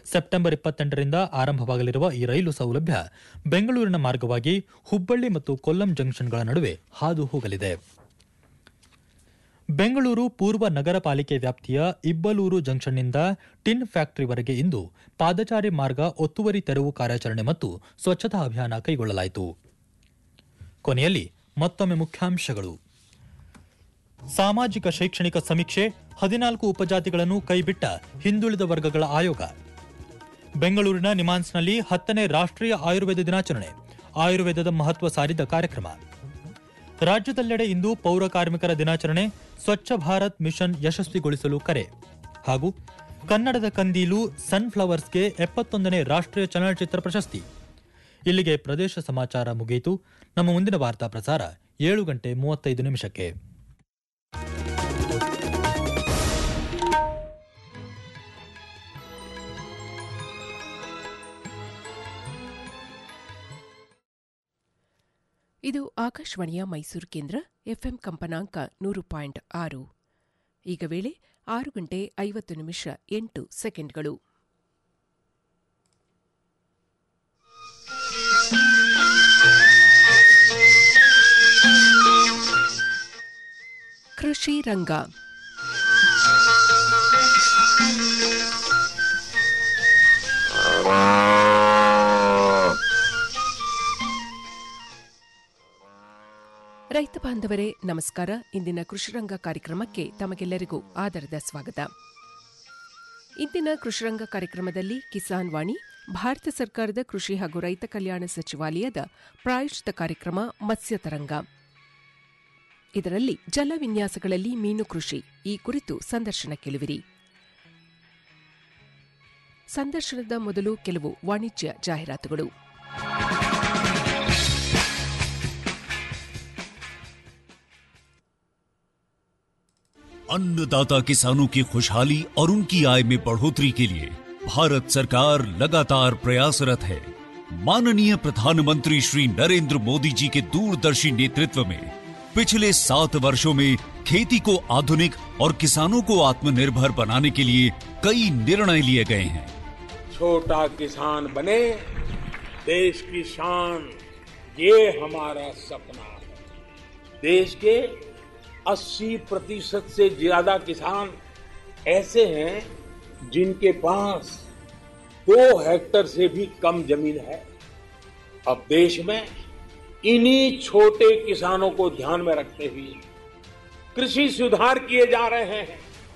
September ಇಪ್ಪತ್ತೆಂಟರಿಂದ ಆರಂಭವಾಗಲಿರುವ ಈ ರೈಲು ಸೌಲಭ್ಯ ಬೆಂಗಳೂರಿನ ಮಾರ್ಗವಾಗಿ ಹುಬ್ಬಳ್ಳಿ ಮತ್ತು ಕೊಲ್ಲಂ ಜಂಕ್ಷನ್ಗಳ ನಡುವೆ ಹಾದು ಹೋಗಲಿದೆ ಬೆಂಗಳೂರು ಪೂರ್ವ ನಗರ ಪಾಲಿಕೆ ವ್ಯಾಪ್ತಿಯ ಇಬ್ಬಲೂರು ಜಂಕ್ಷನ್ನಿಂದ ಟಿನ್ ಫ್ಯಾಕ್ಟರಿವರೆಗೆ ಇಂದು ಪಾದಚಾರಿ ಮಾರ್ಗ ಒತ್ತುವರಿ ತೆರವು ಕಾರ್ಯಾಚರಣೆ ಮತ್ತು ಸ್ವಚ್ಛತಾ ಅಭಿಯಾನ ಕೈಗೊಳ್ಳಲಾಯಿತು ಕೊನೆಯಲ್ಲಿ ಮತ್ತೊಮ್ಮೆ ಮುಖ್ಯಾಂಶಗಳು ಸಾಮಾಜಿಕ ಶೈಕ್ಷಣಿಕ ಸಮೀಕ್ಷೆ ಹದಿನಾಲ್ಕು ಉಪಜಾತಿಗಳನ್ನು ಕೈಬಿಟ್ಟ ಹಿಂದುಳಿದ ವರ್ಗಗಳ ಆಯೋಗ ಬೆಂಗಳೂರಿನ ನಿಮಾನ್ಸ್ನಲ್ಲಿ ಹತ್ತನೇ ರಾಷ್ಟ್ರೀಯ ಆಯುರ್ವೇದ ದಿನಾಚರಣೆ ಆಯುರ್ವೇದದ ಮಹತ್ವ ಸಾರಿದ ಕಾರ್ಯಕ್ರಮ ರಾಜ್ಯದೆಲ್ಲೆಡೆ ಇಂದು ಪೌರ ಕಾರ್ಮಿಕರ ದಿನಾಚರಣೆ ಸ್ವಚ್ಛ ಭಾರತ್ ಮಿಷನ್ ಯಶಸ್ವಿಗೊಳಿಸಲು ಕರೆ ಹಾಗೂ ಕನ್ನಡದ ಕಂದೀಲು ಸನ್ಫ್ಲವರ್ಸ್ಗೆ ಎಪ್ಪತ್ತೊಂದನೇ ರಾಷ್ಟ್ರೀಯ ಚಲನಚಿತ್ರ ಪ್ರಶಸ್ತಿ ಇಲ್ಲಿಗೆ ಪ್ರದೇಶ ಸಮಾಚಾರ ಮುಗಿಯಿತು ನಮ್ಮ ಮುಂದಿನ ವಾರ್ತಾ ಪ್ರಸಾರ ಏಳು ಗಂಟೆ ಮೂವತ್ತೈದು ನಿಮಿಷಕ್ಕೆ ಇದು ಆಕಾಶವಾಣಿಯ ಮೈಸೂರು ಕೇಂದ್ರ ಎಫ್ಎಂ ಕಂಪನಾಂಕ ನೂರು ಪಾಯಿಂಟ್ ಆರು ಈಗ ವೇಳೆ ಆರು ಗಂಟೆ ಐವತ್ತು ನಿಮಿಷ ಎಂಟು ಸೆಕೆಂಡ್ಗಳು ಕೃಷಿ ರಂಗ ರೈತ ಬಾಂಧವರೇ ನಮಸ್ಕಾರ ಇಂದಿನ ಕೃಷಿರಂಗ ಕಾರ್ಯಕ್ರಮಕ್ಕೆ ತಮಗೆಲ್ಲರಿಗೂ ಆದರದ ಸ್ವಾಗತ ಇಂದಿನ ಕೃಷಿರಂಗ ಕಾರ್ಯಕ್ರಮದಲ್ಲಿ ಕಿಸಾನ್ ವಾಣಿ ಭಾರತ ಸರ್ಕಾರದ ಕೃಷಿ ಹಾಗೂ ರೈತ ಕಲ್ಯಾಣ ಸಚಿವಾಲಯದ ಪ್ರಾಯೋಜಿತ ಕಾರ್ಯಕ್ರಮ ಮತ್ಸ್ಯ ತರಂಗ ಇದರಲ್ಲಿ ಜಲ ವಿನ್ಯಾಸಗಳಲ್ಲಿ ಮೀನು ಕೃಷಿ ಈ ಕುರಿತು ಸಂದರ್ಶನ ಕೇಳುವಿರಿ ಸಂದರ್ಶನದ ಮೊದಲು ಕೆಲವು ವಾಣಿಜ್ಯ ಜಾಹೀರಾತುಗಳು अन्नदाता किसानों की खुशहाली और उनकी आय में बढ़ोतरी के लिए भारत सरकार लगातार प्रयासरत है माननीय प्रधानमंत्री श्री नरेंद्र मोदी जी के दूरदर्शी नेतृत्व में पिछले सात वर्षों में खेती को आधुनिक और किसानों को आत्मनिर्भर बनाने के लिए कई निर्णय लिए गए हैं छोटा किसान बने देश की शान ये हमारा सपना है देश के 80 प्रतिशत से ज्यादा किसान ऐसे हैं जिनके पास दो हेक्टर से भी कम जमीन है अब देश में इन्हीं छोटे किसानों को ध्यान में रखते हुए कृषि सुधार किए जा रहे हैं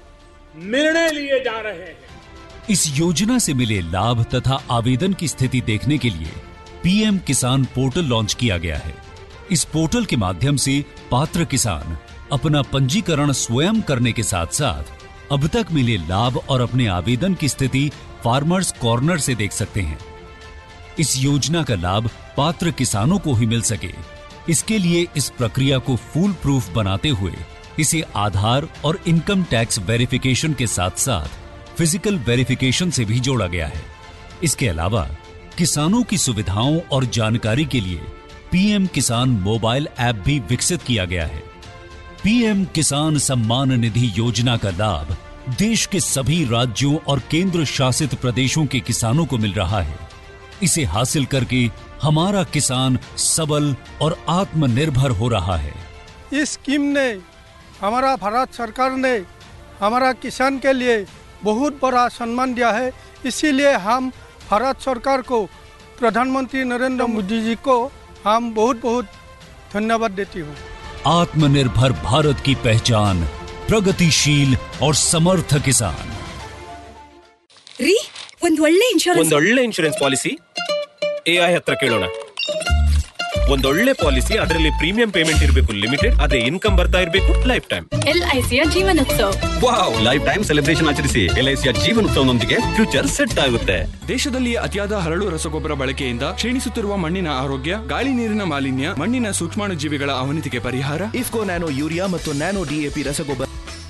निर्णय लिए जा रहे हैं इस योजना से मिले लाभ तथा आवेदन की स्थिति देखने के लिए पीएम किसान पोर्टल लॉन्च किया गया है इस पोर्टल के माध्यम से पात्र किसान अपना पंजीकरण स्वयं करने के साथ साथ अब तक मिले लाभ और अपने आवेदन की स्थिति फार्मर्स कॉर्नर से देख सकते हैं इस योजना का लाभ पात्र किसानों को ही मिल सके इसके लिए इस प्रक्रिया को फूल प्रूफ बनाते हुए इसे आधार और इनकम टैक्स वेरिफिकेशन के साथ साथ फिजिकल वेरिफिकेशन से भी जोड़ा गया है इसके अलावा किसानों की सुविधाओं और जानकारी के लिए पीएम किसान मोबाइल ऐप भी विकसित किया गया है पीएम किसान सम्मान निधि योजना का लाभ देश के सभी राज्यों और केंद्र शासित प्रदेशों के किसानों को मिल रहा है इसे हासिल करके हमारा किसान सबल और आत्मनिर्भर हो रहा है इस स्कीम ने हमारा भारत सरकार ने हमारा किसान के लिए बहुत बड़ा सम्मान दिया है इसीलिए हम भारत सरकार को प्रधानमंत्री नरेंद्र मोदी जी को हम बहुत बहुत धन्यवाद देती हूँ आत्मनिर्भर भारत की पहचान प्रगतिशील और समर्थ किसान ರೀ ಒಂದ್ ಒಳ್ಳೆ ಇನ್ಶೂರೆನ್ಸ್ ಒಂದೊಳ್ಳೆ ಇನ್ಶೂರೆನ್ಸ್ ಪಾಲಿಸಿ ಎ ಐ ಹತ್ರ ಕೇಳೋಣ ಒಂದೊಳ್ಳೆ ಪಾಲಿಸಿ ಅದರಲ್ಲಿ ಪ್ರೀಮಿಯಂ ಪೇಮೆಂಟ್ ಇರಬೇಕು ಲಿಮಿಟೆಡ್ ಅದೇ ಇನ್ಕಮ್ ಬರ್ತಾ ಇರಬೇಕು ಲೈಫ್ ಟೈಮ್ ಎಲ್ಐಸಿಯ ಜೀವನೋತ್ಸವ ವಾವ್ ಲೈಫ್ ಟೈಮ್ ಸೆಲೆಬ್ರೇಷನ್ ಆಚರಿಸಿ ಎಲ್ಐಸಿಯ ಜೀವನೋತ್ಸವನೊಂದಿಗೆ ಫ್ಯೂಚರ್ ಸೆಟ್ ಆಗುತ್ತೆ ದೇಶದಲ್ಲಿ ಅತಿಯಾದ ಹರಳು ರಸಗೊಬ್ಬರ ಬಳಕೆಯಿಂದ ಕ್ಷೀಣಿಸುತ್ತಿರುವ ಮಣ್ಣಿನ ಆರೋಗ್ಯ ಗಾಳಿ ನೀರಿನ ಮಾಲಿನ್ಯ ಮಣ್ಣಿನ ಸೂಕ್ಷ್ಮಾಣುಜೀವಿಗಳ ಅವನತಿಗೆ ಪರಿಹಾರ ಇಫ್ಕೋ ನ್ಯಾನೋ ಯೂರಿಯಾ ಮತ್ತು ನ್ಯಾನೋ ಡಿಎಪಿ ರಸಗೊಬ್ಬರ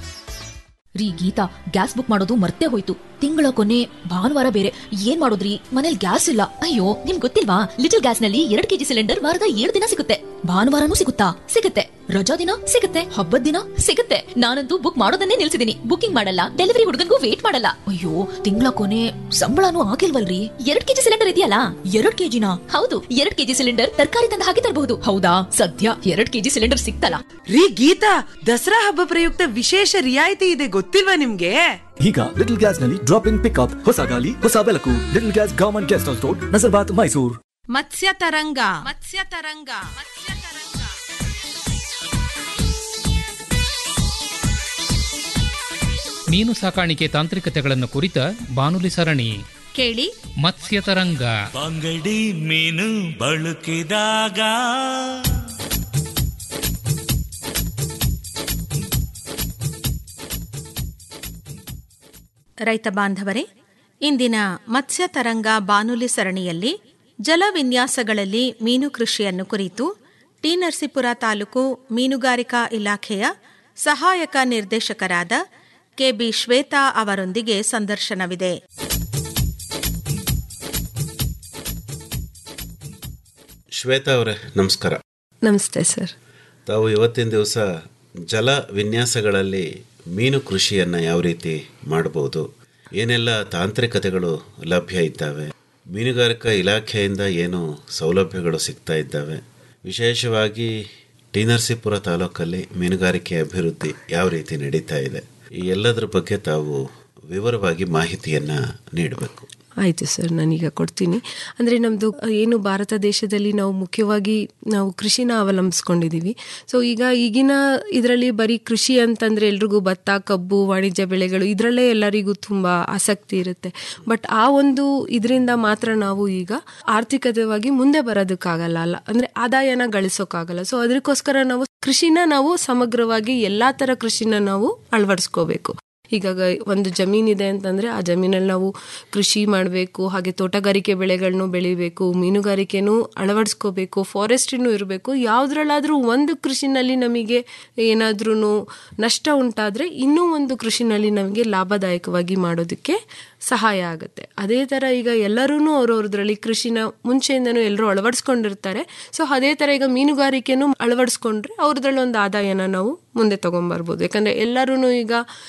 ರೀ ಗೀತಾ ಗ್ಯಾಸ್ ಬುಕ್ ಮಾಡೋದು ಮರ್ತೇ ಹೋಯ್ತು ತಿಂಗಳ ಕೊನೆ ಭಾನುವಾರ ಬೇರೆ ಏನ್ ಮಾಡೋದ್ರಿ ಮನೇಲಿ ಗ್ಯಾಸ್ ಇಲ್ಲ ಅಯ್ಯೋ ನಿಮ್ ಗೊತ್ತಿಲ್ವಾ ಲಿಟಲ್ ಗ್ಯಾಸ್ ನಲ್ಲಿ ಎರಡ್ ಕೆಜಿ ಸಿಲಿಂಡರ್ ವಾರದ ಏಳು ದಿನ ಸಿಗುತ್ತೆ ಭಾನುವಾರನೂ ಸಿಗುತ್ತಾ ಸಿಗುತ್ತೆ ರಜಾ ದಿನ ಸಿಗುತ್ತೆ ಹಬ್ಬದ ದಿನ ಸಿಗುತ್ತೆ ನಾನಂತೂ ಬುಕ್ ಮಾಡೋದನ್ನೇ ನಿಲ್ಸಿದೀನಿ ಬುಕಿಂಗ್ ಮಾಡಲ್ಲ ಡೆಲಿವರಿ ಹುಡುಗನ್ಗೂ ವೇಟ್ ಮಾಡಲ್ಲ ಅಯ್ಯೋ ತಿಂಗಳ ಕೊನೆ ಸಂಬಳನೂ ಆಗಿಲ್ವಲ್ರಿ ಎರಡ್ ಕೆಜಿ ಸಿಲಿಂಡರ್ ಇದೆಯಲ್ಲ ಎರಡ್ ಕೆಜಿನ ಹೌದು ಎರಡ್ ಕೆಜಿ ಸಿಲಿಂಡರ್ ತರಕಾರಿ ತಂದ ಹಾಗೆ ತರಬಹುದು ಹೌದಾ ಸದ್ಯ ಎರಡ್ ಕೆಜಿ ಸಿಲಿಂಡರ್ ಸಿಕ್ತಲ್ಲ ರೀ ಗೀತಾ ದಸರಾ ಹಬ್ಬ ಪ್ರಯುಕ್ತ ವಿಶೇಷ ರಿಯಾಯಿತಿ ಇದೆ ಗೊತ್ತಿಲ್ವಾ ನಿಮ್ಗೆ ಈಗ ಲಿಟಲ್ ಗ್ಯಾಸ್ ನಲ್ಲಿ ಡ್ರಾಪ್ ಇನ್ ಪಿಕ್ಅಪ್ ಹೊಸ ಗಾಲಿ ಹೊಸ ಬೆಳಕು little gas government guest house road Nazarbad Mysuru Matsya Taranga Matsya Taranga Matsya ತರಂಗ ಮೀನು ಸಾಕಾಣಿಕೆ ತಾಂತ್ರಿಕತೆಗಳನ್ನು ಕುರಿತ ಬಾನುಲಿ ಸರಣಿ ಕೇಳಿ ಮತ್ಸ್ಯತರಂಗ ಬಂಗಡಿ ಮೀನು ಬಳುಕಿದಾಗ ರೈತ ಬಾಂಧವರೇ ಇಂದಿನ ಮತ್ಸ್ಯ ತರಂಗ ಬಾನುಲಿ ಸರಣಿಯಲ್ಲಿ ಜಲವಿನ್ಯಾಸಗಳಲ್ಲಿ ಮೀನು ಕೃಷಿಯನ್ನು ಕುರಿತು ಟಿ ನರಸೀಪುರ ತಾಲೂಕು ಮೀನುಗಾರಿಕಾ ಇಲಾಖೆಯ ಸಹಾಯಕ ನಿರ್ದೇಶಕರಾದ ಕೆಬಿ ಶ್ವೇತಾ ಅವರೊಂದಿಗೆ ಸಂದರ್ಶನವಿದೆ ಶ್ವೇತಾ ಅವರೇ ನಮಸ್ಕಾರ ನಮಸ್ತೆ ಸರ್ ತಾವು ಇವತ್ತಿನ ದಿವಸ ಜಲ ವಿನ್ಯಾಸಗಳಲ್ಲಿ ಮೀನು ಕೃಷಿಯನ್ನು ಯಾವ ರೀತಿ ಮಾಡ್ಬೋದು ಏನೆಲ್ಲ ತಾಂತ್ರಿಕತೆಗಳು ಲಭ್ಯ ಇದ್ದಾವೆ ಮೀನುಗಾರಿಕಾ ಇಲಾಖೆಯಿಂದ ಏನು ಸೌಲಭ್ಯಗಳು ಸಿಗ್ತಾ ಇದ್ದಾವೆ ವಿಶೇಷವಾಗಿ ಟಿ ನರಸೀಪುರ ತಾಲೂಕಲ್ಲಿ ಮೀನುಗಾರಿಕೆ ಅಭಿವೃದ್ಧಿ ಯಾವ ರೀತಿ ನಡೀತಾ ಇದೆ ಈ ಎಲ್ಲದರ ಬಗ್ಗೆ ತಾವು ವಿವರವಾಗಿ ಮಾಹಿತಿಯನ್ನು ನೀಡಬೇಕು ಆಯಿತು ಸರ್ ನಾನೀಗ ಕೊಡ್ತೀನಿ ಅಂದರೆ ನಮ್ಮದು ಏನು ಭಾರತ ದೇಶದಲ್ಲಿ ನಾವು ಮುಖ್ಯವಾಗಿ ನಾವು ಕೃಷಿನ ಅವಲಂಬಿಸ್ಕೊಂಡಿದ್ದೀವಿ ಸೊ ಈಗ ಈಗಿನ ಇದರಲ್ಲಿ ಬರೀ ಕೃಷಿ ಅಂತಂದರೆ ಎಲ್ರಿಗೂ ಭತ್ತ ಕಬ್ಬು ವಾಣಿಜ್ಯ ಬೆಳೆಗಳು ಇದರಲ್ಲೇ ಎಲ್ಲರಿಗೂ ತುಂಬ ಆಸಕ್ತಿ ಇರುತ್ತೆ ಬಟ್ ಆ ಒಂದು ಇದರಿಂದ ಮಾತ್ರ ನಾವು ಈಗ ಆರ್ಥಿಕತೆವಾಗಿ ಮುಂದೆ ಬರೋದಕ್ಕಾಗಲ್ಲ ಅಲ್ಲ ಅಂದರೆ ಆದಾಯನ ಗಳಿಸೋಕ್ಕಾಗಲ್ಲ ಸೊ ಅದಕ್ಕೋಸ್ಕರ ನಾವು ಕೃಷಿನ ನಾವು ಸಮಗ್ರವಾಗಿ ಎಲ್ಲ ಥರ ಕೃಷಿನ ನಾವು ಅಳವಡಿಸ್ಕೋಬೇಕು ಈಗ ಒಂದು ಜಮೀನಿದೆ ಅಂತಂದರೆ ಆ ಜಮೀನಲ್ಲಿ ನಾವು ಕೃಷಿ ಮಾಡಬೇಕು ಹಾಗೆ ತೋಟಗಾರಿಕೆ ಬೆಳೆಗಳನ್ನು ಬೆಳಿಬೇಕು ಮೀನುಗಾರಿಕೆನೂ ಅಳವಡಿಸ್ಕೋಬೇಕು ಫಾರೆಸ್ಟ್ರಿನೂ ಇರಬೇಕು ಯಾವುದ್ರಲ್ಲಾದರೂ ಒಂದು ಕೃಷಿನಲ್ಲಿ ನಮಗೆ ಏನಾದ್ರೂ ನಷ್ಟ ಉಂಟಾದರೆ ಇನ್ನೂ ಒಂದು ಕೃಷಿನಲ್ಲಿ ನಮಗೆ ಲಾಭದಾಯಕವಾಗಿ ಮಾಡೋದಕ್ಕೆ ಸಹಾಯ ಆಗುತ್ತೆ ಅದೇ ಥರ ಈಗ ಎಲ್ಲರೂ ಅವ್ರವ್ರದ್ರಲ್ಲಿ ಕೃಷಿನ ಮುಂಚೆಯಿಂದನೂ ಎಲ್ಲರೂ ಅಳವಡಿಸ್ಕೊಂಡಿರ್ತಾರೆ ಸೊ ಅದೇ ಥರ ಈಗ ಮೀನುಗಾರಿಕೆನೂ ಅಳವಡಿಸ್ಕೊಂಡ್ರೆ ಅವ್ರದ್ರಲ್ಲಿ ಒಂದು ಆದಾಯನ ನಾವು ಮುಂದೆ ತೊಗೊಂಬರ್ಬೋದು ಯಾಕಂದರೆ ಎಲ್ಲರೂ ಈಗ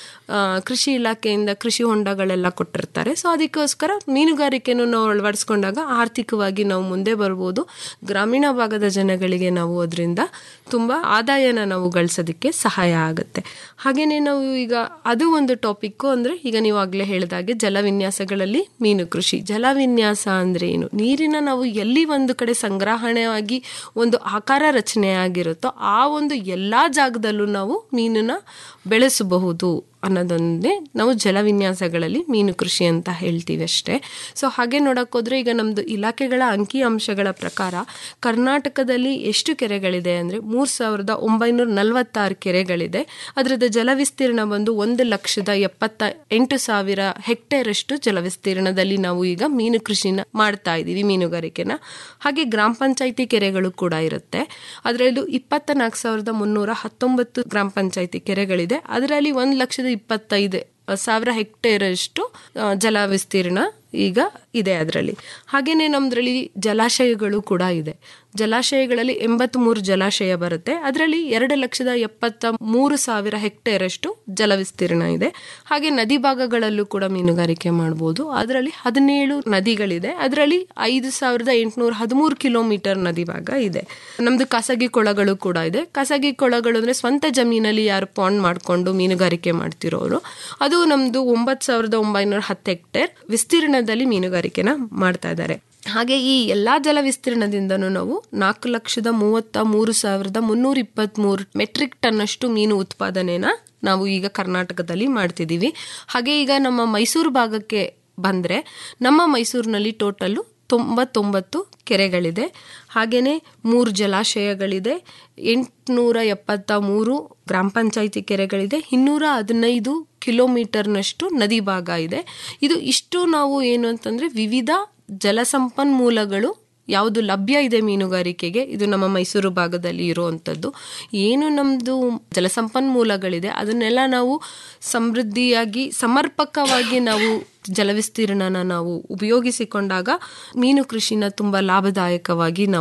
ಕೃಷಿ ಇಲಾಖೆಯಿಂದ ಕೃಷಿ ಹೊಂಡಗಳೆಲ್ಲ ಕೊಟ್ಟಿರ್ತಾರೆ ಸೊ ಅದಕ್ಕೋಸ್ಕರ ಮೀನುಗಾರಿಕೆನೂ ನಾವು ಅಳವಡಿಸ್ಕೊಂಡಾಗ ಆರ್ಥಿಕವಾಗಿ ನಾವು ಮುಂದೆ ಬರ್ಬೋದು ಗ್ರಾಮೀಣ ಭಾಗದ ಜನಗಳಿಗೆ ನಾವು ಅದರಿಂದ ತುಂಬ ಆದಾಯನ ನಾವು ಗಳಿಸೋದಕ್ಕೆ ಸಹಾಯ ಆಗುತ್ತೆ ಹಾಗೆಯೇ ನಾವು ಈಗ ಅದು ಒಂದು ಟಾಪಿಕ್ಕು ಅಂದರೆ ಈಗ ನೀವು ಆಗಲೇ ಹೇಳಿದಾಗೆ ಜಲವಿನ್ಯಾಸಗಳಲ್ಲಿ ಮೀನು ಕೃಷಿ ಜಲವಿನ್ಯಾಸ ಅಂದರೆ ಏನು ನೀರಿನ ನಾವು ಎಲ್ಲಿ ಒಂದು ಕಡೆ ಸಂಗ್ರಹಣೆಯಾಗಿ ಒಂದು ಆಕಾರ ರಚನೆ ಆಗಿರುತ್ತೋ ಆ ಒಂದು ಎಲ್ಲ ಜಾಗದಲ್ಲೂ ನಾವು ಮೀನನ್ನ ಬೆಳೆಸಬಹುದು ಅನ್ನೋದೊಂದೇ ನಾವು ಜಲವಿನ್ಯಾಸಗಳಲ್ಲಿ ಮೀನು ಕೃಷಿ ಅಂತ ಹೇಳ್ತೀವಿ ಅಷ್ಟೇ ಸೊ ಹಾಗೆ ನೋಡೋಕ್ಕೋದ್ರೆ ಈಗ ನಮ್ಮದು ಇಲಾಖೆಗಳ ಅಂಕಿ ಅಂಶಗಳ ಪ್ರಕಾರ ಕರ್ನಾಟಕದಲ್ಲಿ ಎಷ್ಟು ಕೆರೆಗಳಿದೆ ಅಂದರೆ ಮೂರು ಸಾವಿರದ ಒಂಬೈನೂರ ನಲವತ್ತಾರು ಕೆರೆಗಳಿದೆ ಅದರದ್ದು ಜಲ ವಿಸ್ತೀರ್ಣ ಬಂದು ಒಂದು ಲಕ್ಷದ ಎಪ್ಪತ್ತ ಎಂಟು ಸಾವಿರ ಹೆಕ್ಟೇರಷ್ಟು ಜಲ ವಿಸ್ತೀರ್ಣದಲ್ಲಿ ನಾವು ಈಗ ಮೀನು ಕೃಷಿನ ಮಾಡ್ತಾ ಇದ್ದೀವಿ ಮೀನುಗಾರಿಕೆನ ಹಾಗೆ ಗ್ರಾಮ ಪಂಚಾಯಿತಿ ಕೆರೆಗಳು ಕೂಡ ಇರುತ್ತೆ ಅದರಲ್ಲೂ ಇಪ್ಪತ್ತ ನಾಲ್ಕು ಸಾವಿರದ ಮುನ್ನೂರ ಹತ್ತೊಂಬತ್ತು ಗ್ರಾಮ ಪಂಚಾಯಿತಿ ಕೆರೆಗಳಿದೆ ಅದರಲ್ಲಿ ಒಂದು ಲಕ್ಷದ ಇಪ್ಪತ್ತೈದು ಸಾವಿರ ಹೆಕ್ಟೇರಷ್ಟು ಜಲ ವಿಸ್ತೀರ್ಣ ಈಗ ಇದೆ ಅದರಲ್ಲಿ ಹಾಗೆಯೇ ನಮ್ಮದ್ರಲ್ಲಿ ಜಲಾಶಯಗಳು ಕೂಡ ಇದೆ ಜಲಾಶಯಗಳಲ್ಲಿ ಎಂಬತ್ತ್ಮೂರು ಜಲಾಶಯ ಬರುತ್ತೆ ಅದರಲ್ಲಿ ಎರಡು ಲಕ್ಷದ ಎಪ್ಪತ್ತ ಮೂರು ಸಾವಿರ ಹೆಕ್ಟೇರಷ್ಟು ಜಲ ವಿಸ್ತೀರ್ಣ ಇದೆ ಹಾಗೆ ನದಿ ಭಾಗಗಳಲ್ಲೂ ಕೂಡ ಮೀನುಗಾರಿಕೆ ಮಾಡ್ಬೋದು ಅದರಲ್ಲಿ ಹದಿನೇಳು ನದಿಗಳಿದೆ ಅದರಲ್ಲಿ ಐದು ಸಾವಿರದ ಎಂಟುನೂರ ಹದಿಮೂರು ಕಿಲೋಮೀಟರ್ ನದಿ ಭಾಗ ಇದೆ ನಮ್ಮದು ಖಾಸಗಿ ಕೊಳಗಳು ಕೂಡ ಇದೆ ಖಾಸಗಿ ಕೊಳಗಳು ಅಂದರೆ ಸ್ವಂತ ಜಮೀನಲ್ಲಿ ಯಾರು ಪಾಂಡ್ ಮಾಡಿಕೊಂಡು ಮೀನುಗಾರಿಕೆ ಮಾಡ್ತಿರೋರು ಅದು ನಮ್ಮದು ಒಂಬತ್ತು ಸಾವಿರದ ಒಂಬೈನೂರ ಹತ್ತು ಹೆಕ್ಟೇರ್ ವಿಸ್ತೀರ್ಣದಲ್ಲಿ ಮೀನುಗಾರಿಕೆನ ಮಾಡ್ತಾ ಇದ್ದಾರೆ ಹಾಗೆ ಈ ಎಲ್ಲ ಜಲ ವಿಸ್ತೀರ್ಣದಿಂದನೂ ನಾವು ನಾಲ್ಕು ಲಕ್ಷದ ಮೂವತ್ತ ಮೂರು ಸಾವಿರದ ಮುನ್ನೂರ ಇಪ್ಪತ್ತ್ಮೂರು ಮೆಟ್ರಿಕ್ ಟನ್ ಅಷ್ಟು ಮೀನು ಉತ್ಪಾದನೆನ ನಾವು ಈಗ ಕರ್ನಾಟಕದಲ್ಲಿ ಮಾಡ್ತಿದ್ದೀವಿ ಹಾಗೆ ಈಗ ನಮ್ಮ ಮೈಸೂರು ಭಾಗಕ್ಕೆ ಬಂದರೆ ನಮ್ಮ ಮೈಸೂರಿನಲ್ಲಿ ಟೋಟಲ್ಲು ತೊಂಬತ್ತೊಂಬತ್ತು ಕೆರೆಗಳಿದೆ ಹಾಗೆಯೇ ಮೂರು ಜಲಾಶಯಗಳಿದೆ ಎಂಟುನೂರ ಎಪ್ಪತ್ತ ಮೂರು ಗ್ರಾಮ ಪಂಚಾಯಿತಿ ಕೆರೆಗಳಿದೆ ಇನ್ನೂರ ಹದಿನೈದು ಕಿಲೋಮೀಟರ್ನಷ್ಟು ನದಿ ಭಾಗ ಇದೆ ಇದು ಇಷ್ಟು ನಾವು ಏನು ಅಂತಂದರೆ ವಿವಿಧ ಜಲಸಂಪನ್ಮೂಲಗಳು ಯಾವುದು ಲಭ್ಯ ಇದೆ ಮೀನುಗಾರಿಕೆಗೆ ಇದು ನಮ್ಮ ಮೈಸೂರು ಭಾಗದಲ್ಲಿ ಇರುವಂಥದ್ದು ಏನು ನಮ್ಮದು ಜಲಸಂಪನ್ಮೂಲಗಳಿದೆ ಅದನ್ನೆಲ್ಲ ನಾವು ಸಮೃದ್ಧಿಯಾಗಿ ಸಮರ್ಪಕವಾಗಿ ನಾವು ಜಲವಿಸ್ತೀರ್ಣನ ನಾವು ಉಪಯೋಗಿಸಿಕೊಂಡಾಗ ಮೀನು ಕೃಷಿನ ತುಂಬ ಲಾಭದಾಯಕವಾಗಿ ನಾವು